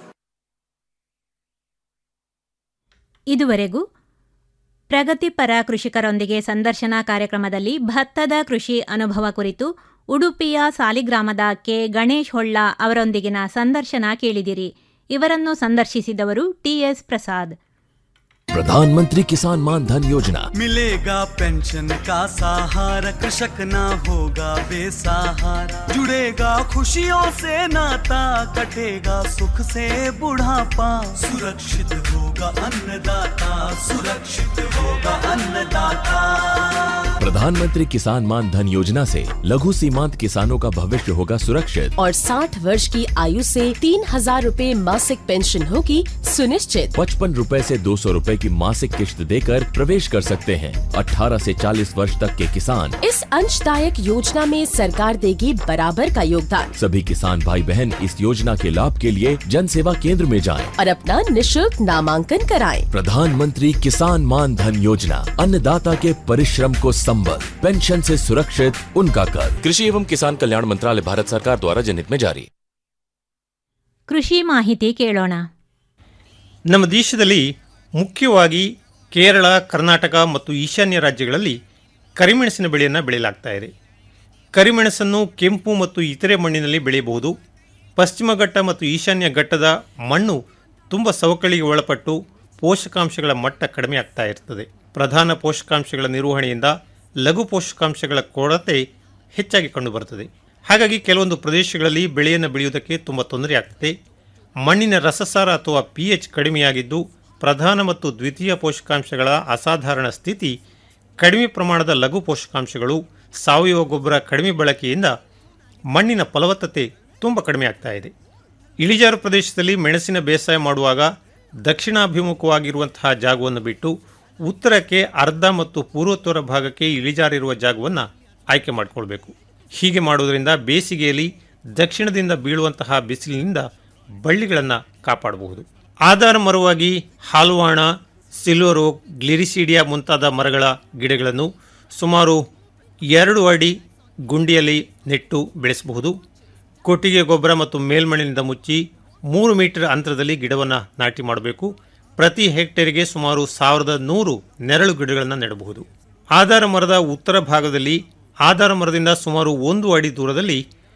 ಇದುವರೆಗೂ ಪ್ರಗತಿಪರ ಕೃಷಿಕರೊಂದಿಗೆ ಸಂದರ್ಶನ ಕಾರ್ಯಕ್ರಮದಲ್ಲಿ ಭತ್ತದ ಕೃಷಿ ಅನುಭವ ಕುರಿತು ಉಡುಪಿಯ ಸಾಲಿಗ್ರಾಮದ ಕೆ ಗಣೇಶ್ ಹೊಳ್ಳ ಅವರೊಂದಿಗಿನ ಸಂದರ್ಶನ ಕೇಳಿದಿರಿ ಇವರನ್ನು ಸಂದರ್ಶಿಸಿದವರು ಟಿಎಸ್ ಪ್ರಸಾದ್ प्रधानमंत्री किसान मान धन योजना मिलेगा पेंशन का सहारा कृषक ना होगा बेसहारा जुड़ेगा खुशियों से नाता कटेगा सुख से बुढ़ापा सुरक्षित होगा अन्नदाता सुरक्षित होगा अन्नदाता प्रधानमंत्री किसान मान धन योजना से लघु सीमांत किसानों का भविष्य होगा सुरक्षित और 60 वर्ष की आयु से तीन हजार रूपए मासिक पेंशन होगी सुनिश्चित पचपन रूपए से दो सौ रूपए की मासिक किश्त देकर प्रवेश कर सकते हैं 18 से 40 वर्ष तक के किसान इस अंशदायक योजना में सरकार देगी बराबर का योगदान सभी किसान भाई बहन इस योजना के लाभ के लिए जन सेवा केंद्र में जाएं। और अपना निशुल्क नामांकन कराएं। प्रधानमंत्री किसान मान धन योजना अन्नदाता के परिश्रम को संबल पेंशन से सुरक्षित उनका कर कृषि एवं किसान कल्याण मंत्रालय भारत सरकार द्वारा जनहित में जारी ಕೃಷಿ ಮಾಹಿತಿ ಕೇಳೋಣ ನಮ್ಮ ದೇಶದಲ್ಲಿ ಮುಖ್ಯವಾಗಿ ಕೇರಳ ಕರ್ನಾಟಕ ಮತ್ತು ಈಶಾನ್ಯ ರಾಜ್ಯಗಳಲ್ಲಿ ಕರಿಮೆಣಸಿನ ಬೆಳೆಯನ್ನು ಬೆಳೆಯಲಾಗ್ತಾ ಇದೆ ಕರಿಮೆಣಸನ್ನು ಕೆಂಪು ಮತ್ತು ಇತರೆ ಮಣ್ಣಿನಲ್ಲಿ ಬೆಳೆಯಬಹುದು ಪಶ್ಚಿಮ ಘಟ್ಟ ಮತ್ತು ಈಶಾನ್ಯ ಘಟ್ಟದ ಮಣ್ಣು ತುಂಬ ಸವಕಳಿಗೆ ಒಳಪಟ್ಟು ಪೋಷಕಾಂಶಗಳ ಮಟ್ಟ ಕಡಿಮೆ ಆಗ್ತಾ ಇರ್ತದೆ ಪ್ರಧಾನ ಪೋಷಕಾಂಶಗಳ ನಿರ್ವಹಣೆಯಿಂದ ಲಘು ಪೋಷಕಾಂಶಗಳ ಕೊರತೆ ಹೆಚ್ಚಾಗಿ ಕಂಡುಬರುತ್ತದೆ ಹಾಗಾಗಿ ಕೆಲವೊಂದು ಪ್ರದೇಶಗಳಲ್ಲಿ ಬೆಳೆಯನ್ನು ಬೆಳೆಯುವುದಕ್ಕೆ ತುಂಬ ತೊಂದರೆ ಆಗ್ತದೆ ಮಣ್ಣಿನ ರಸಸಾರ ಅಥವಾ ಪಿ ಎಚ್ ಕಡಿಮೆಯಾಗಿದ್ದು ಪ್ರಧಾನ ಮತ್ತು ದ್ವಿತೀಯ ಪೋಷಕಾಂಶಗಳ ಅಸಾಧಾರಣ ಸ್ಥಿತಿ ಕಡಿಮೆ ಪ್ರಮಾಣದ ಲಘು ಪೋಷಕಾಂಶಗಳು ಸಾವಯವ ಗೊಬ್ಬರ ಕಡಿಮೆ ಬಳಕೆಯಿಂದ ಮಣ್ಣಿನ ಫಲವತ್ತತೆ ತುಂಬ ಕಡಿಮೆ ಆಗ್ತಾ ಇದೆ ಇಳಿಜಾರು ಪ್ರದೇಶದಲ್ಲಿ ಮೆಣಸಿನ ಬೇಸಾಯ ಮಾಡುವಾಗ ದಕ್ಷಿಣಾಭಿಮುಖವಾಗಿರುವಂತಹ ಜಾಗವನ್ನು ಬಿಟ್ಟು ಉತ್ತರಕ್ಕೆ ಅರ್ಧ ಮತ್ತು ಪೂರ್ವೋತ್ತರ ಭಾಗಕ್ಕೆ ಇಳಿಜಾರಿರುವ ಜಾಗವನ್ನು ಆಯ್ಕೆ ಮಾಡಿಕೊಳ್ಬೇಕು ಹೀಗೆ ಮಾಡುವುದರಿಂದ ಬೇಸಿಗೆಯಲ್ಲಿ ದಕ್ಷಿಣದಿಂದ ಬೀಳುವಂತಹ ಬಿಸಿಲಿನಿಂದ ಬಳ್ಳಿಗಳನ್ನು ಕಾಪಾಡಬಹುದು ಆಧಾರ ಮರವಾಗಿ ಹಾಲ್ವಾಣ ಸಿಲ್ವರ್ ಓಕ್ ಗ್ಲಿರಿಸಿಡಿಯಾ ಮುಂತಾದ ಮರಗಳ ಗಿಡಗಳನ್ನು ಸುಮಾರು ಎರಡು ಅಡಿ ಗುಂಡಿಯಲ್ಲಿ ನೆಟ್ಟು ಬೆಳೆಸಬಹುದು ಕೊಟ್ಟಿಗೆ ಗೊಬ್ಬರ ಮತ್ತು ಮೇಲ್ಮಣ್ಣಿನಿಂದ ಮುಚ್ಚಿ ಮೂರು ಮೀಟರ್ ಅಂತರದಲ್ಲಿ ಗಿಡವನ್ನು ನಾಟಿ ಮಾಡಬೇಕು ಪ್ರತಿ ಹೆಕ್ಟೇರಿಗೆ ಸುಮಾರು ಸಾವಿರದ ನೂರು ನೆರಳು ಗಿಡಗಳನ್ನು ನೆಡಬಹುದು ಆಧಾರ ಮರದ ಉತ್ತರ ಭಾಗದಲ್ಲಿ ಆಧಾರ ಮರದಿಂದ ಸುಮಾರು ಒಂದು ಅಡಿ ದೂರದಲ್ಲಿ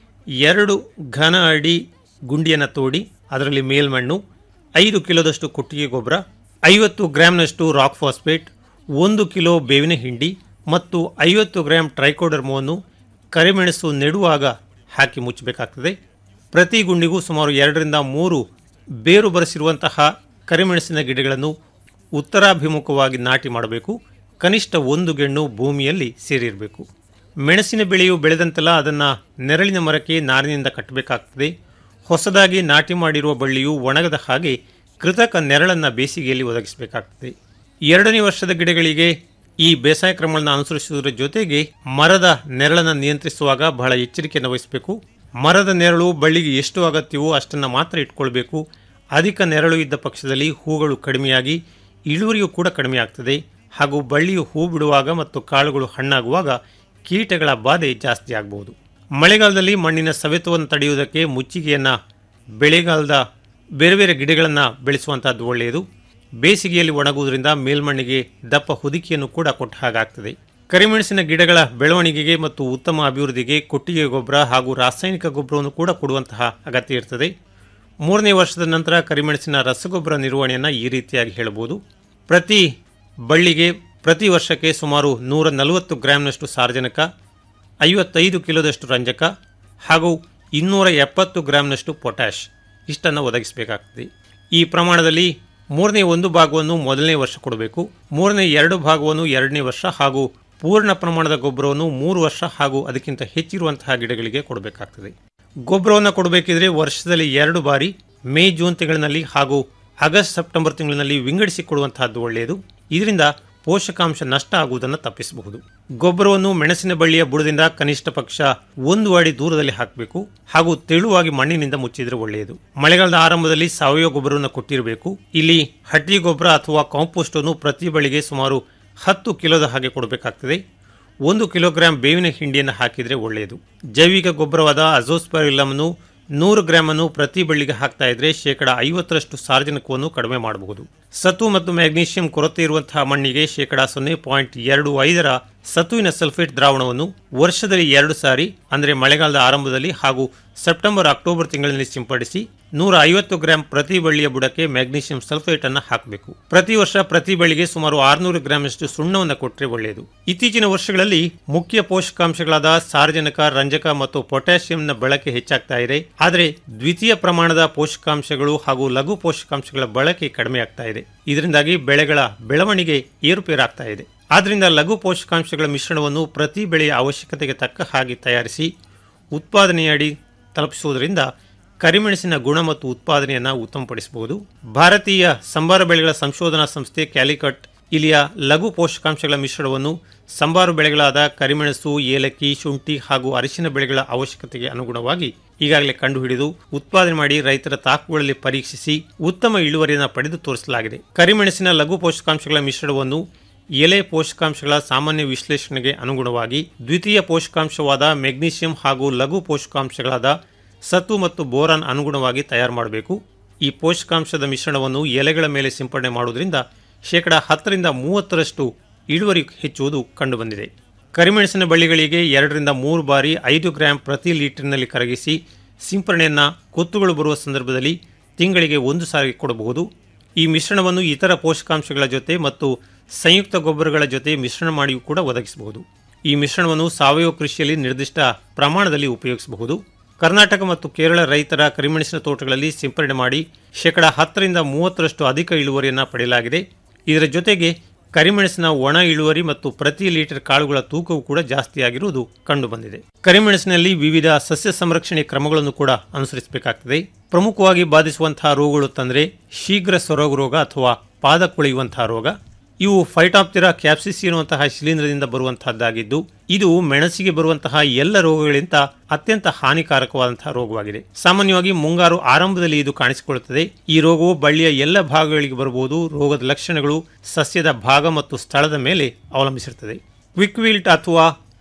ಎರಡು ಘನ ಅಡಿ ಗುಂಡಿಯನ್ನು ತೋಡಿ ಅದರಲ್ಲಿ ಮೇಲ್ಮಣ್ಣು ಐದು ಕಿಲೋದಷ್ಟು ಕೊಟ್ಟಿಗೆ ಗೊಬ್ಬರ ಐವತ್ತು ಗ್ರಾಂನಷ್ಟು ರಾಕ್ ಫಾಸ್ಫೇಟ್ ಒಂದು ಕಿಲೋ ಬೇವಿನ ಹಿಂಡಿ ಮತ್ತು ಐವತ್ತು ಗ್ರಾಂ ಟ್ರೈಕೋಡರ್ಮವನ್ನು ಕರಿಮೆಣಸು ನೆಡುವಾಗ ಹಾಕಿ ಮುಚ್ಚಬೇಕಾಗ್ತದೆ ಪ್ರತಿ ಗುಂಡಿಗೂ ಸುಮಾರು ಎರಡರಿಂದ ಮೂರು ಬೇರು ಬರೆಸಿರುವಂತಹ ಕರಿಮೆಣಸಿನ ಗಿಡಗಳನ್ನು ಉತ್ತರಾಭಿಮುಖವಾಗಿ ನಾಟಿ ಮಾಡಬೇಕು ಕನಿಷ್ಠ ಒಂದು ಗೆಣ್ಣು ಭೂಮಿಯಲ್ಲಿ ಸೇರಿರಬೇಕು ಮೆಣಸಿನ ಬೆಳೆಯು ಬೆಳೆದಂತೆಲ್ಲ ಅದನ್ನು ನೆರಳಿನ ಮರಕ್ಕೆ ನಾರಿನಿಂದ ಕಟ್ಟಬೇಕಾಗ್ತದೆ ಹೊಸದಾಗಿ ನಾಟಿ ಮಾಡಿರುವ ಬಳ್ಳಿಯು ಒಣಗದ ಹಾಗೆ ಕೃತಕ ನೆರಳನ್ನು ಬೇಸಿಗೆಯಲ್ಲಿ ಒದಗಿಸಬೇಕಾಗ್ತದೆ ಎರಡನೇ ವರ್ಷದ ಗಿಡಗಳಿಗೆ ಈ ಬೇಸಾಯ ಕ್ರಮಗಳನ್ನು ಅನುಸರಿಸುವುದರ ಜೊತೆಗೆ ಮರದ ನೆರಳನ್ನು ನಿಯಂತ್ರಿಸುವಾಗ ಬಹಳ ಎಚ್ಚರಿಕೆಯನ್ನು ವಹಿಸಬೇಕು ಮರದ ನೆರಳು ಬಳ್ಳಿಗೆ ಎಷ್ಟು ಅಗತ್ಯವೋ ಅಷ್ಟನ್ನು ಮಾತ್ರ ಇಟ್ಕೊಳ್ಬೇಕು ಅಧಿಕ ನೆರಳು ಇದ್ದ ಪಕ್ಷದಲ್ಲಿ ಹೂಗಳು ಕಡಿಮೆಯಾಗಿ ಇಳುವರಿಯೂ ಕೂಡ ಕಡಿಮೆ ಆಗ್ತದೆ ಹಾಗೂ ಬಳ್ಳಿಯು ಹೂ ಬಿಡುವಾಗ ಮತ್ತು ಕಾಳುಗಳು ಹಣ್ಣಾಗುವಾಗ ಕೀಟಗಳ ಬಾಧೆ ಜಾಸ್ತಿ ಆಗಬಹುದು ಮಳೆಗಾಲದಲ್ಲಿ ಮಣ್ಣಿನ ಸವೆತವನ್ನು ತಡೆಯುವುದಕ್ಕೆ ಮುಚ್ಚಿಗೆಯನ್ನು ಬೆಳೆಗಾಲದ ಬೇರೆ ಬೇರೆ ಗಿಡಗಳನ್ನು ಬೆಳೆಸುವಂಥದ್ದು ಒಳ್ಳೆಯದು ಬೇಸಿಗೆಯಲ್ಲಿ ಒಣಗುವುದರಿಂದ ಮೇಲ್ಮಣ್ಣಿಗೆ ದಪ್ಪ ಹುದುಕಿಯನ್ನು ಕೂಡ ಕೊಟ್ಟ ಹಾಗಾಗ್ತದೆ ಕರಿಮೆಣಸಿನ ಗಿಡಗಳ ಬೆಳವಣಿಗೆಗೆ ಮತ್ತು ಉತ್ತಮ ಅಭಿವೃದ್ಧಿಗೆ ಕೊಟ್ಟಿಗೆ ಗೊಬ್ಬರ ಹಾಗೂ ರಾಸಾಯನಿಕ ಗೊಬ್ಬರವನ್ನು ಕೂಡ ಕೊಡುವಂತಹ ಅಗತ್ಯ ಇರ್ತದೆ ಮೂರನೇ ವರ್ಷದ ನಂತರ ಕರಿಮೆಣಸಿನ ರಸಗೊಬ್ಬರ ನಿರ್ವಹಣೆಯನ್ನು ಈ ರೀತಿಯಾಗಿ ಹೇಳಬಹುದು ಪ್ರತಿ ಬಳ್ಳಿಗೆ ಪ್ರತಿ ವರ್ಷಕ್ಕೆ ಸುಮಾರು ನೂರ ನಲವತ್ತು ಗ್ರಾಂನಷ್ಟು ಸಾರಜನಕ ಐವತ್ತೈದು ಕಿಲೋದಷ್ಟು ರಂಜಕ ಹಾಗೂ ಇನ್ನೂರ ಎಪ್ಪತ್ತು ಗ್ರಾಂನಷ್ಟು ಪೊಟ್ಯಾಷ್ ಇಷ್ಟನ್ನು ಒದಗಿಸಬೇಕಾಗ್ತದೆ ಈ ಪ್ರಮಾಣದಲ್ಲಿ ಮೂರನೇ ಒಂದು ಭಾಗವನ್ನು ಮೊದಲನೇ ವರ್ಷ ಕೊಡಬೇಕು ಮೂರನೇ ಎರಡು ಭಾಗವನ್ನು ಎರಡನೇ ವರ್ಷ ಹಾಗೂ ಪೂರ್ಣ ಪ್ರಮಾಣದ ಗೊಬ್ಬರವನ್ನು ಮೂರು ವರ್ಷ ಹಾಗೂ ಅದಕ್ಕಿಂತ ಹೆಚ್ಚಿರುವಂತಹ ಗಿಡಗಳಿಗೆ ಕೊಡಬೇಕಾಗ್ತದೆ ಗೊಬ್ಬರವನ್ನು ಕೊಡಬೇಕಿದ್ರೆ ವರ್ಷದಲ್ಲಿ ಎರಡು ಬಾರಿ ಮೇ ಜೂನ್ ತಿಂಗಳಿನಲ್ಲಿ ಹಾಗೂ ಆಗಸ್ಟ್ ಸೆಪ್ಟೆಂಬರ್ ತಿಂಗಳಿನಲ್ಲಿ ವಿಂಗಡಿಸಿ ಕೊಡುವಂತಹದ್ದು ಒಳ್ಳೆಯದು ಇದರಿಂದ ಪೋಷಕಾಂಶ ನಷ್ಟ ಆಗುವುದನ್ನು ತಪ್ಪಿಸಬಹುದು ಗೊಬ್ಬರವನ್ನು ಮೆಣಸಿನ ಬಳ್ಳಿಯ ಬುಡದಿಂದ ಕನಿಷ್ಠ ಪಕ್ಷ ಒಂದು ಅಡಿ ದೂರದಲ್ಲಿ ಹಾಕಬೇಕು ಹಾಗೂ ತೆಳುವಾಗಿ ಮಣ್ಣಿನಿಂದ ಮುಚ್ಚಿದ್ರೆ ಒಳ್ಳೆಯದು ಮಳೆಗಾಲದ ಆರಂಭದಲ್ಲಿ ಸಾವಯವ ಗೊಬ್ಬರವನ್ನು ಕೊಟ್ಟಿರಬೇಕು ಇಲ್ಲಿ ಹಟ್ಟಿ ಗೊಬ್ಬರ ಅಥವಾ ಕಾಂಪೋಸ್ಟ್ ಅನ್ನು ಪ್ರತಿ ಬಳಿಗೆ ಸುಮಾರು ಹತ್ತು ಕಿಲೋದ ಹಾಗೆ ಕೊಡಬೇಕಾಗ್ತದೆ ಒಂದು ಕಿಲೋಗ್ರಾಂ ಬೇವಿನ ಹಿಂಡಿಯನ್ನು ಹಾಕಿದರೆ ಒಳ್ಳೆಯದು ಜೈವಿಕ ಗೊಬ್ಬರವಾದ ಅಜೋಸ್ಪರಿಲಮನ್ನು ನೂರು ಗ್ರಾಮ್ ಅನ್ನು ಪ್ರತಿ ಬಳ್ಳಿಗೆ ಹಾಕ್ತಾ ಇದ್ರೆ ಶೇಕಡ ಐವತ್ತರಷ್ಟು ಸಾರ್ವಜನಿಕವನ್ನು ಕಡಿಮೆ ಮಾಡಬಹುದು ಸತು ಮತ್ತು ಮ್ಯಾಗ್ನೀಷಿಯಂ ಕೊರತೆ ಇರುವಂತಹ ಮಣ್ಣಿಗೆ ಶೇಕಡ ಸೊನ್ನೆ ಪಾಯಿಂಟ್ ಎರಡು ಐದರ ಸತುವಿನ ಸಲ್ಫೇಟ್ ದ್ರಾವಣವನ್ನು ವರ್ಷದಲ್ಲಿ ಎರಡು ಸಾರಿ ಅಂದರೆ ಮಳೆಗಾಲದ ಆರಂಭದಲ್ಲಿ ಹಾಗೂ ಸೆಪ್ಟೆಂಬರ್ ಅಕ್ಟೋಬರ್ ತಿಂಗಳಿನಲ್ಲಿ ಸಿಂಪಡಿಸಿ ನೂರ ಐವತ್ತು ಗ್ರಾಂ ಪ್ರತಿ ಬಳ್ಳಿಯ ಬುಡಕ್ಕೆ ಮ್ಯಾಗ್ನೀಷಿಯಂ ಸಲ್ಫೇಟ್ ಅನ್ನು ಹಾಕಬೇಕು ಪ್ರತಿ ವರ್ಷ ಪ್ರತಿ ಬಳ್ಳಿಗೆ ಸುಮಾರು ಆರುನೂರು ಗ್ರಾಂನಷ್ಟು ಸುಣ್ಣವನ್ನು ಕೊಟ್ಟರೆ ಒಳ್ಳೆಯದು ಇತ್ತೀಚಿನ ವರ್ಷಗಳಲ್ಲಿ ಮುಖ್ಯ ಪೋಷಕಾಂಶಗಳಾದ ಸಾರಜನಕ ರಂಜಕ ಮತ್ತು ಪೊಟ್ಯಾಷಿಯಂನ ಬಳಕೆ ಹೆಚ್ಚಾಗ್ತಾ ಇದೆ ಆದರೆ ದ್ವಿತೀಯ ಪ್ರಮಾಣದ ಪೋಷಕಾಂಶಗಳು ಹಾಗೂ ಲಘು ಪೋಷಕಾಂಶಗಳ ಬಳಕೆ ಕಡಿಮೆ ಆಗ್ತಾ ಇದೆ ಇದರಿಂದಾಗಿ ಬೆಳೆಗಳ ಬೆಳವಣಿಗೆ ಏರುಪೇರಾಗ್ತಾ ಇದೆ ಆದ್ದರಿಂದ ಲಘು ಪೋಷಕಾಂಶಗಳ ಮಿಶ್ರಣವನ್ನು ಪ್ರತಿ ಬೆಳೆಯ ಅವಶ್ಯಕತೆಗೆ ತಕ್ಕ ಹಾಗೆ ತಯಾರಿಸಿ ಉತ್ಪಾದನೆಯಡಿ ತಲುಪಿಸುವುದರಿಂದ ಕರಿಮೆಣಸಿನ ಗುಣ ಮತ್ತು ಉತ್ಪಾದನೆಯನ್ನು ಉತ್ತಮಪಡಿಸಬಹುದು ಭಾರತೀಯ ಸಂಬಾರ ಬೆಳೆಗಳ ಸಂಶೋಧನಾ ಸಂಸ್ಥೆ ಕ್ಯಾಲಿಕಟ್ ಇಲ್ಲಿಯ ಲಘು ಪೋಷಕಾಂಶಗಳ ಮಿಶ್ರಣವನ್ನು ಸಂಬಾರು ಬೆಳೆಗಳಾದ ಕರಿಮೆಣಸು ಏಲಕ್ಕಿ ಶುಂಠಿ ಹಾಗೂ ಅರಿಶಿನ ಬೆಳೆಗಳ ಅವಶ್ಯಕತೆಗೆ ಅನುಗುಣವಾಗಿ ಈಗಾಗಲೇ ಕಂಡುಹಿಡಿದು ಉತ್ಪಾದನೆ ಮಾಡಿ ರೈತರ ತಾಕುಗಳಲ್ಲಿ ಪರೀಕ್ಷಿಸಿ ಉತ್ತಮ ಇಳುವರಿಯನ್ನು ಪಡೆದು ತೋರಿಸಲಾಗಿದೆ ಕರಿಮೆಣಸಿನ ಲಘು ಪೋಷಕಾಂಶಗಳ ಮಿಶ್ರಣವನ್ನು ಎಲೆ ಪೋಷಕಾಂಶಗಳ ಸಾಮಾನ್ಯ ವಿಶ್ಲೇಷಣೆಗೆ ಅನುಗುಣವಾಗಿ ದ್ವಿತೀಯ ಪೋಷಕಾಂಶವಾದ ಮೆಗ್ನೀಷಿಯಂ ಹಾಗೂ ಲಘು ಪೋಷಕಾಂಶಗಳಾದ ಸತು ಮತ್ತು ಬೋರಾನ್ ಅನುಗುಣವಾಗಿ ತಯಾರು ಮಾಡಬೇಕು ಈ ಪೋಷಕಾಂಶದ ಮಿಶ್ರಣವನ್ನು ಎಲೆಗಳ ಮೇಲೆ ಸಿಂಪಡಣೆ ಮಾಡುವುದರಿಂದ ಶೇಕಡ ಹತ್ತರಿಂದ ಮೂವತ್ತರಷ್ಟು ಇಳುವರಿ ಹೆಚ್ಚುವುದು ಕಂಡುಬಂದಿದೆ ಕರಿಮೆಣಸಿನ ಬಳ್ಳಿಗಳಿಗೆ ಎರಡರಿಂದ ಮೂರು ಬಾರಿ ಐದು ಗ್ರಾಂ ಪ್ರತಿ ಲೀಟರ್ನಲ್ಲಿ ಕರಗಿಸಿ ಸಿಂಪರಣೆಯನ್ನು ಕೊತ್ತುಗಳು ಬರುವ ಸಂದರ್ಭದಲ್ಲಿ ತಿಂಗಳಿಗೆ ಒಂದು ಸಾರಿ ಕೊಡಬಹುದು ಈ ಮಿಶ್ರಣವನ್ನು ಇತರ ಪೋಷಕಾಂಶಗಳ ಜೊತೆ ಮತ್ತು ಸಂಯುಕ್ತ ಗೊಬ್ಬರಗಳ ಜೊತೆ ಮಿಶ್ರಣ ಮಾಡಿಯೂ ಕೂಡ ಒದಗಿಸಬಹುದು ಈ ಮಿಶ್ರಣವನ್ನು ಸಾವಯವ ಕೃಷಿಯಲ್ಲಿ ನಿರ್ದಿಷ್ಟ ಪ್ರಮಾಣದಲ್ಲಿ ಉಪಯೋಗಿಸಬಹುದು ಕರ್ನಾಟಕ ಮತ್ತು ಕೇರಳ ರೈತರ ಕರಿಮೆಣಸಿನ ತೋಟಗಳಲ್ಲಿ ಸಿಂಪರಣೆ ಮಾಡಿ ಶೇಕಡ ಹತ್ತರಿಂದ ಮೂವತ್ತರಷ್ಟು ಅಧಿಕ ಇಳುವರಿಯನ್ನು ಪಡೆಯಲಾಗಿದೆ ಇದರ ಜೊತೆಗೆ ಕರಿಮೆಣಸಿನ ಒಣ ಇಳುವರಿ ಮತ್ತು ಪ್ರತಿ ಲೀಟರ್ ಕಾಳುಗಳ ತೂಕವು ಕೂಡ ಜಾಸ್ತಿಯಾಗಿರುವುದು ಕಂಡುಬಂದಿದೆ ಕರಿಮೆಣಸಿನಲ್ಲಿ ವಿವಿಧ ಸಸ್ಯ ಸಂರಕ್ಷಣೆ ಕ್ರಮಗಳನ್ನು ಕೂಡ ಅನುಸರಿಸಬೇಕಾಗ್ತದೆ ಪ್ರಮುಖವಾಗಿ ಬಾಧಿಸುವಂತಹ ರೋಗಗಳು ತಂದರೆ ಶೀಘ್ರ ಸೊರಗು ರೋಗ ಅಥವಾ ಪಾದ ಕೊಳೆಯುವಂತಹ ರೋಗ ಇವು ಫೈಟಾಪ್ತಿರಾ ಕ್ಯಾಪ್ಸಿಸಿ ಎನ್ನುವಂತಹ ಶಿಲೀಂಧ್ರದಿಂದ ಬರುವಂತಹದ್ದಾಗಿದ್ದು ಇದು ಮೆಣಸಿಗೆ ಬರುವಂತಹ ಎಲ್ಲ ರೋಗಗಳಿಂದ ಅತ್ಯಂತ ಹಾನಿಕಾರಕವಾದಂತಹ ರೋಗವಾಗಿದೆ ಸಾಮಾನ್ಯವಾಗಿ ಮುಂಗಾರು ಆರಂಭದಲ್ಲಿ ಇದು ಕಾಣಿಸಿಕೊಳ್ಳುತ್ತದೆ ಈ ರೋಗವು ಬಳ್ಳಿಯ ಎಲ್ಲ ಭಾಗಗಳಿಗೆ ಬರಬಹುದು ರೋಗದ ಲಕ್ಷಣಗಳು ಸಸ್ಯದ ಭಾಗ ಮತ್ತು ಸ್ಥಳದ ಮೇಲೆ ಅವಲಂಬಿಸಿರುತ್ತದೆ ಕ್ವಿಕ್ ವಿಲ್ಟ್ ಅಥವಾ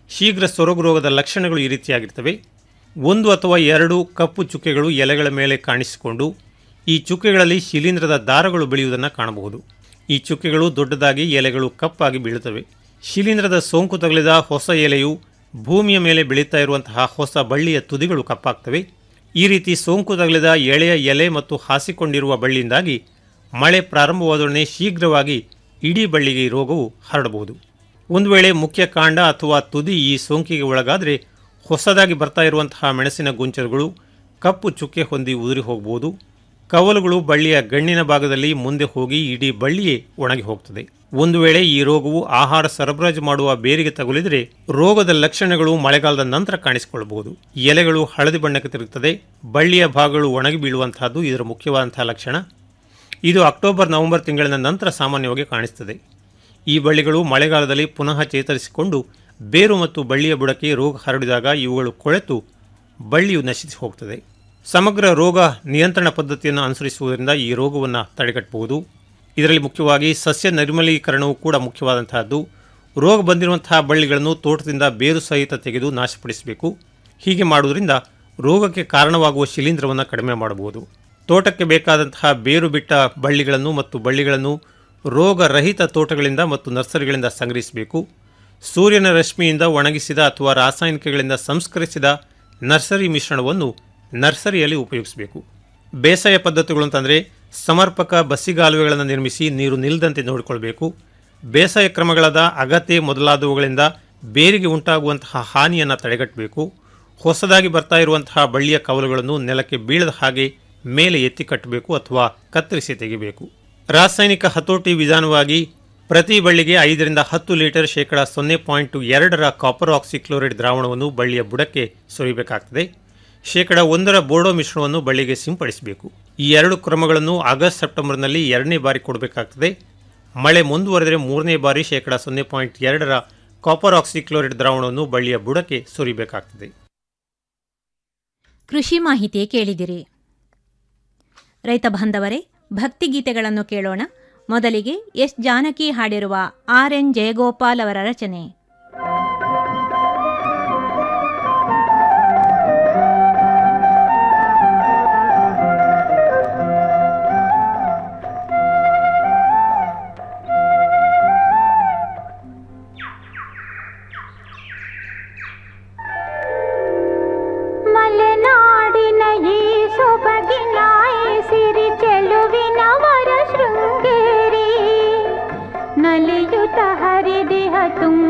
ಶೀಘ್ರ ಸೊರಗು ರೋಗದ ಲಕ್ಷಣಗಳು ಈ ರೀತಿಯಾಗಿರ್ತವೆ ಒಂದು ಅಥವಾ ಎರಡು ಕಪ್ಪು ಚುಕ್ಕೆಗಳು ಎಲೆಗಳ ಮೇಲೆ ಕಾಣಿಸಿಕೊಂಡು ಈ ಚುಕ್ಕೆಗಳಲ್ಲಿ ಶಿಲೀಂಧ್ರದ ದಾರಗಳು ಬೆಳೆಯುವುದನ್ನು ಕಾಣಬಹುದು ಈ ಚುಕ್ಕೆಗಳು ದೊಡ್ಡದಾಗಿ ಎಲೆಗಳು ಕಪ್ಪಾಗಿ ಬೀಳುತ್ತವೆ ಶಿಲೀಂಧ್ರದ ಸೋಂಕು ತಗುಲಿದ ಹೊಸ ಎಲೆಯು ಭೂಮಿಯ ಮೇಲೆ ಬೆಳೀತಾ ಇರುವಂತಹ ಹೊಸ ಬಳ್ಳಿಯ ತುದಿಗಳು ಕಪ್ಪಾಗ್ತವೆ ಈ ರೀತಿ ಸೋಂಕು ತಗುಲಿದ ಎಳೆಯ ಎಲೆ ಮತ್ತು ಹಾಸಿಕೊಂಡಿರುವ ಬಳ್ಳಿಯಿಂದಾಗಿ ಮಳೆ ಪ್ರಾರಂಭವಾದೊಡನೆ ಶೀಘ್ರವಾಗಿ ಇಡೀ ಬಳ್ಳಿಗೆ ಈ ರೋಗವು ಹರಡಬಹುದು ಒಂದು ವೇಳೆ ಮುಖ್ಯ ಕಾಂಡ ಅಥವಾ ತುದಿ ಈ ಸೋಂಕಿಗೆ ಒಳಗಾದರೆ ಹೊಸದಾಗಿ ಬರ್ತಾ ಇರುವಂತಹ ಮೆಣಸಿನ ಗೊಂಚಲುಗಳು ಕಪ್ಪು ಚುಕ್ಕೆ ಹೊಂದಿ ಉದುರಿ ಹೋಗಬಹುದು ಕವಲುಗಳು ಬಳ್ಳಿಯ ಗಣ್ಣಿನ ಭಾಗದಲ್ಲಿ ಮುಂದೆ ಹೋಗಿ ಇಡೀ ಬಳ್ಳಿಯೇ ಒಣಗಿ ಹೋಗ್ತದೆ ಒಂದು ವೇಳೆ ಈ ರೋಗವು ಆಹಾರ ಸರಬರಾಜು ಮಾಡುವ ಬೇರಿಗೆ ತಗುಲಿದರೆ ರೋಗದ ಲಕ್ಷಣಗಳು ಮಳೆಗಾಲದ ನಂತರ ಕಾಣಿಸಿಕೊಳ್ಳಬಹುದು ಎಲೆಗಳು ಹಳದಿ ಬಣ್ಣಕ್ಕೆ ತಿರುಗುತ್ತದೆ ಬಳ್ಳಿಯ ಭಾಗಗಳು ಒಣಗಿ ಬೀಳುವಂತಹದ್ದು ಇದರ ಮುಖ್ಯವಾದಂತಹ ಲಕ್ಷಣ ಇದು ಅಕ್ಟೋಬರ್ ನವೆಂಬರ್ ತಿಂಗಳಿನ ನಂತರ ಸಾಮಾನ್ಯವಾಗಿ ಕಾಣಿಸುತ್ತದೆ ಈ ಬಳ್ಳಿಗಳು ಮಳೆಗಾಲದಲ್ಲಿ ಪುನಃ ಚೇತರಿಸಿಕೊಂಡು ಬೇರು ಮತ್ತು ಬಳ್ಳಿಯ ಬುಡಕ್ಕೆ ರೋಗ ಹರಡಿದಾಗ ಇವುಗಳು ಕೊಳೆತು ಬಳ್ಳಿಯು ನಶಿಸಿ ಹೋಗ್ತದೆ ಸಮಗ್ರ ರೋಗ ನಿಯಂತ್ರಣ ಪದ್ಧತಿಯನ್ನು ಅನುಸರಿಸುವುದರಿಂದ ಈ ರೋಗವನ್ನು ತಡೆಗಟ್ಟಬಹುದು ಇದರಲ್ಲಿ ಮುಖ್ಯವಾಗಿ ಸಸ್ಯ ನಿರ್ಮಲೀಕರಣವು ಕೂಡ ಮುಖ್ಯವಾದಂತಹದ್ದು ರೋಗ ಬಂದಿರುವಂತಹ ಬಳ್ಳಿಗಳನ್ನು ತೋಟದಿಂದ ಬೇರು ಸಹಿತ ತೆಗೆದು ನಾಶಪಡಿಸಬೇಕು ಹೀಗೆ ಮಾಡುವುದರಿಂದ ರೋಗಕ್ಕೆ ಕಾರಣವಾಗುವ ಶಿಲೀಂಧ್ರವನ್ನು ಕಡಿಮೆ ಮಾಡಬಹುದು ತೋಟಕ್ಕೆ ಬೇಕಾದಂತಹ ಬೇರು ಬಿಟ್ಟ ಬಳ್ಳಿಗಳನ್ನು ಮತ್ತು ಬಳ್ಳಿಗಳನ್ನು ರೋಗರಹಿತ ತೋಟಗಳಿಂದ ಮತ್ತು ನರ್ಸರಿಗಳಿಂದ ಸಂಗ್ರಹಿಸಬೇಕು ಸೂರ್ಯನ ರಶ್ಮಿಯಿಂದ ಒಣಗಿಸಿದ ಅಥವಾ ರಾಸಾಯನಿಕಗಳಿಂದ ಸಂಸ್ಕರಿಸಿದ ನರ್ಸರಿ ಮಿಶ್ರಣವನ್ನು ನರ್ಸರಿಯಲ್ಲಿ ಉಪಯೋಗಿಸಬೇಕು ಬೇಸಾಯ ಪದ್ಧತಿಗಳು ಅಂತಂದರೆ ಸಮರ್ಪಕ ಬಸಿಗಾಲುವೆಗಳನ್ನು ನಿರ್ಮಿಸಿ ನೀರು ನಿಲ್ಲದಂತೆ ನೋಡಿಕೊಳ್ಬೇಕು ಬೇಸಾಯ ಕ್ರಮಗಳಾದ ಅಗತ್ಯ ಮೊದಲಾದವುಗಳಿಂದ ಬೇರಿಗೆ ಉಂಟಾಗುವಂತಹ ಹಾನಿಯನ್ನು ತಡೆಗಟ್ಟಬೇಕು ಹೊಸದಾಗಿ ಬರ್ತಾ ಇರುವಂತಹ ಬಳ್ಳಿಯ ಕವಲುಗಳನ್ನು ನೆಲಕ್ಕೆ ಬೀಳದ ಹಾಗೆ ಮೇಲೆ ಎತ್ತಿ ಕಟ್ಟಬೇಕು ಅಥವಾ ಕತ್ತರಿಸಿ ತೆಗಿಬೇಕು ರಾಸಾಯನಿಕ ಹತೋಟಿ ವಿಧಾನವಾಗಿ ಪ್ರತಿ ಬಳ್ಳಿಗೆ ಐದರಿಂದ ಹತ್ತು ಲೀಟರ್ ಶೇಕಡ ಸೊನ್ನೆ ಪಾಯಿಂಟ್ ಎರಡರ ಕಾಪರ್ ಆಕ್ಸಿಕ್ಲೋರೈಡ್ ದ್ರಾವಣವನ್ನು ಬಳ್ಳಿಯ ಬುಡಕ್ಕೆ ಸುರಿಬೇಕಾಗ್ತದೆ ಶೇಕಡ ಒಂದರ ಬೋರ್ಡೋ ಮಿಶ್ರಣವನ್ನು ಬಳ್ಳಿಗೆ ಸಿಂಪಡಿಸಬೇಕು ಈ ಎರಡು ಕ್ರಮಗಳನ್ನು ಆಗಸ್ಟ್ ಸೆಪ್ಟೆಂಬರ್ನಲ್ಲಿ ಎರಡನೇ ಬಾರಿ ಕೊಡಬೇಕಾಗ್ತದೆ ಮಳೆ ಮುಂದುವರೆದರೆ ಮೂರನೇ ಬಾರಿ ಶೇಕಡ ಸೊನ್ನೆ ಪಾಯಿಂಟ್ ಎರಡರ ಕಾಪರ್ ಆಕ್ಸಿಕ್ಲೋರೈಡ್ ದ್ರಾವಣವನ್ನು ಬಳ್ಳಿಯ ಬುಡಕ್ಕೆ ಸುರಿಬೇಕಾಗ್ತದೆ ಕೃಷಿ ಮಾಹಿತಿ ಕೇಳಿದಿರಿ ರೈತ ಬಾಂಧವರೇ ಭಕ್ತಿಗೀತೆಗಳನ್ನು ಕೇಳೋಣ ಮೊದಲಿಗೆ ಎಸ್ ಜಾನಕಿ ಹಾಡಿರುವ ಆರ್ ಎನ್ ಜಯಗೋಪಾಲ್ ಅವರ ರಚನೆ ಮಲೆನಾಡಿನ ಈ ಸೊಬಗಿನ ಈ ಸಿರಿ ಚೆಲುವಿನವರ ಶೃಂಗೇರಿ ನಲಿಯುತ ಹರಿದಿಹ ತುಂಬ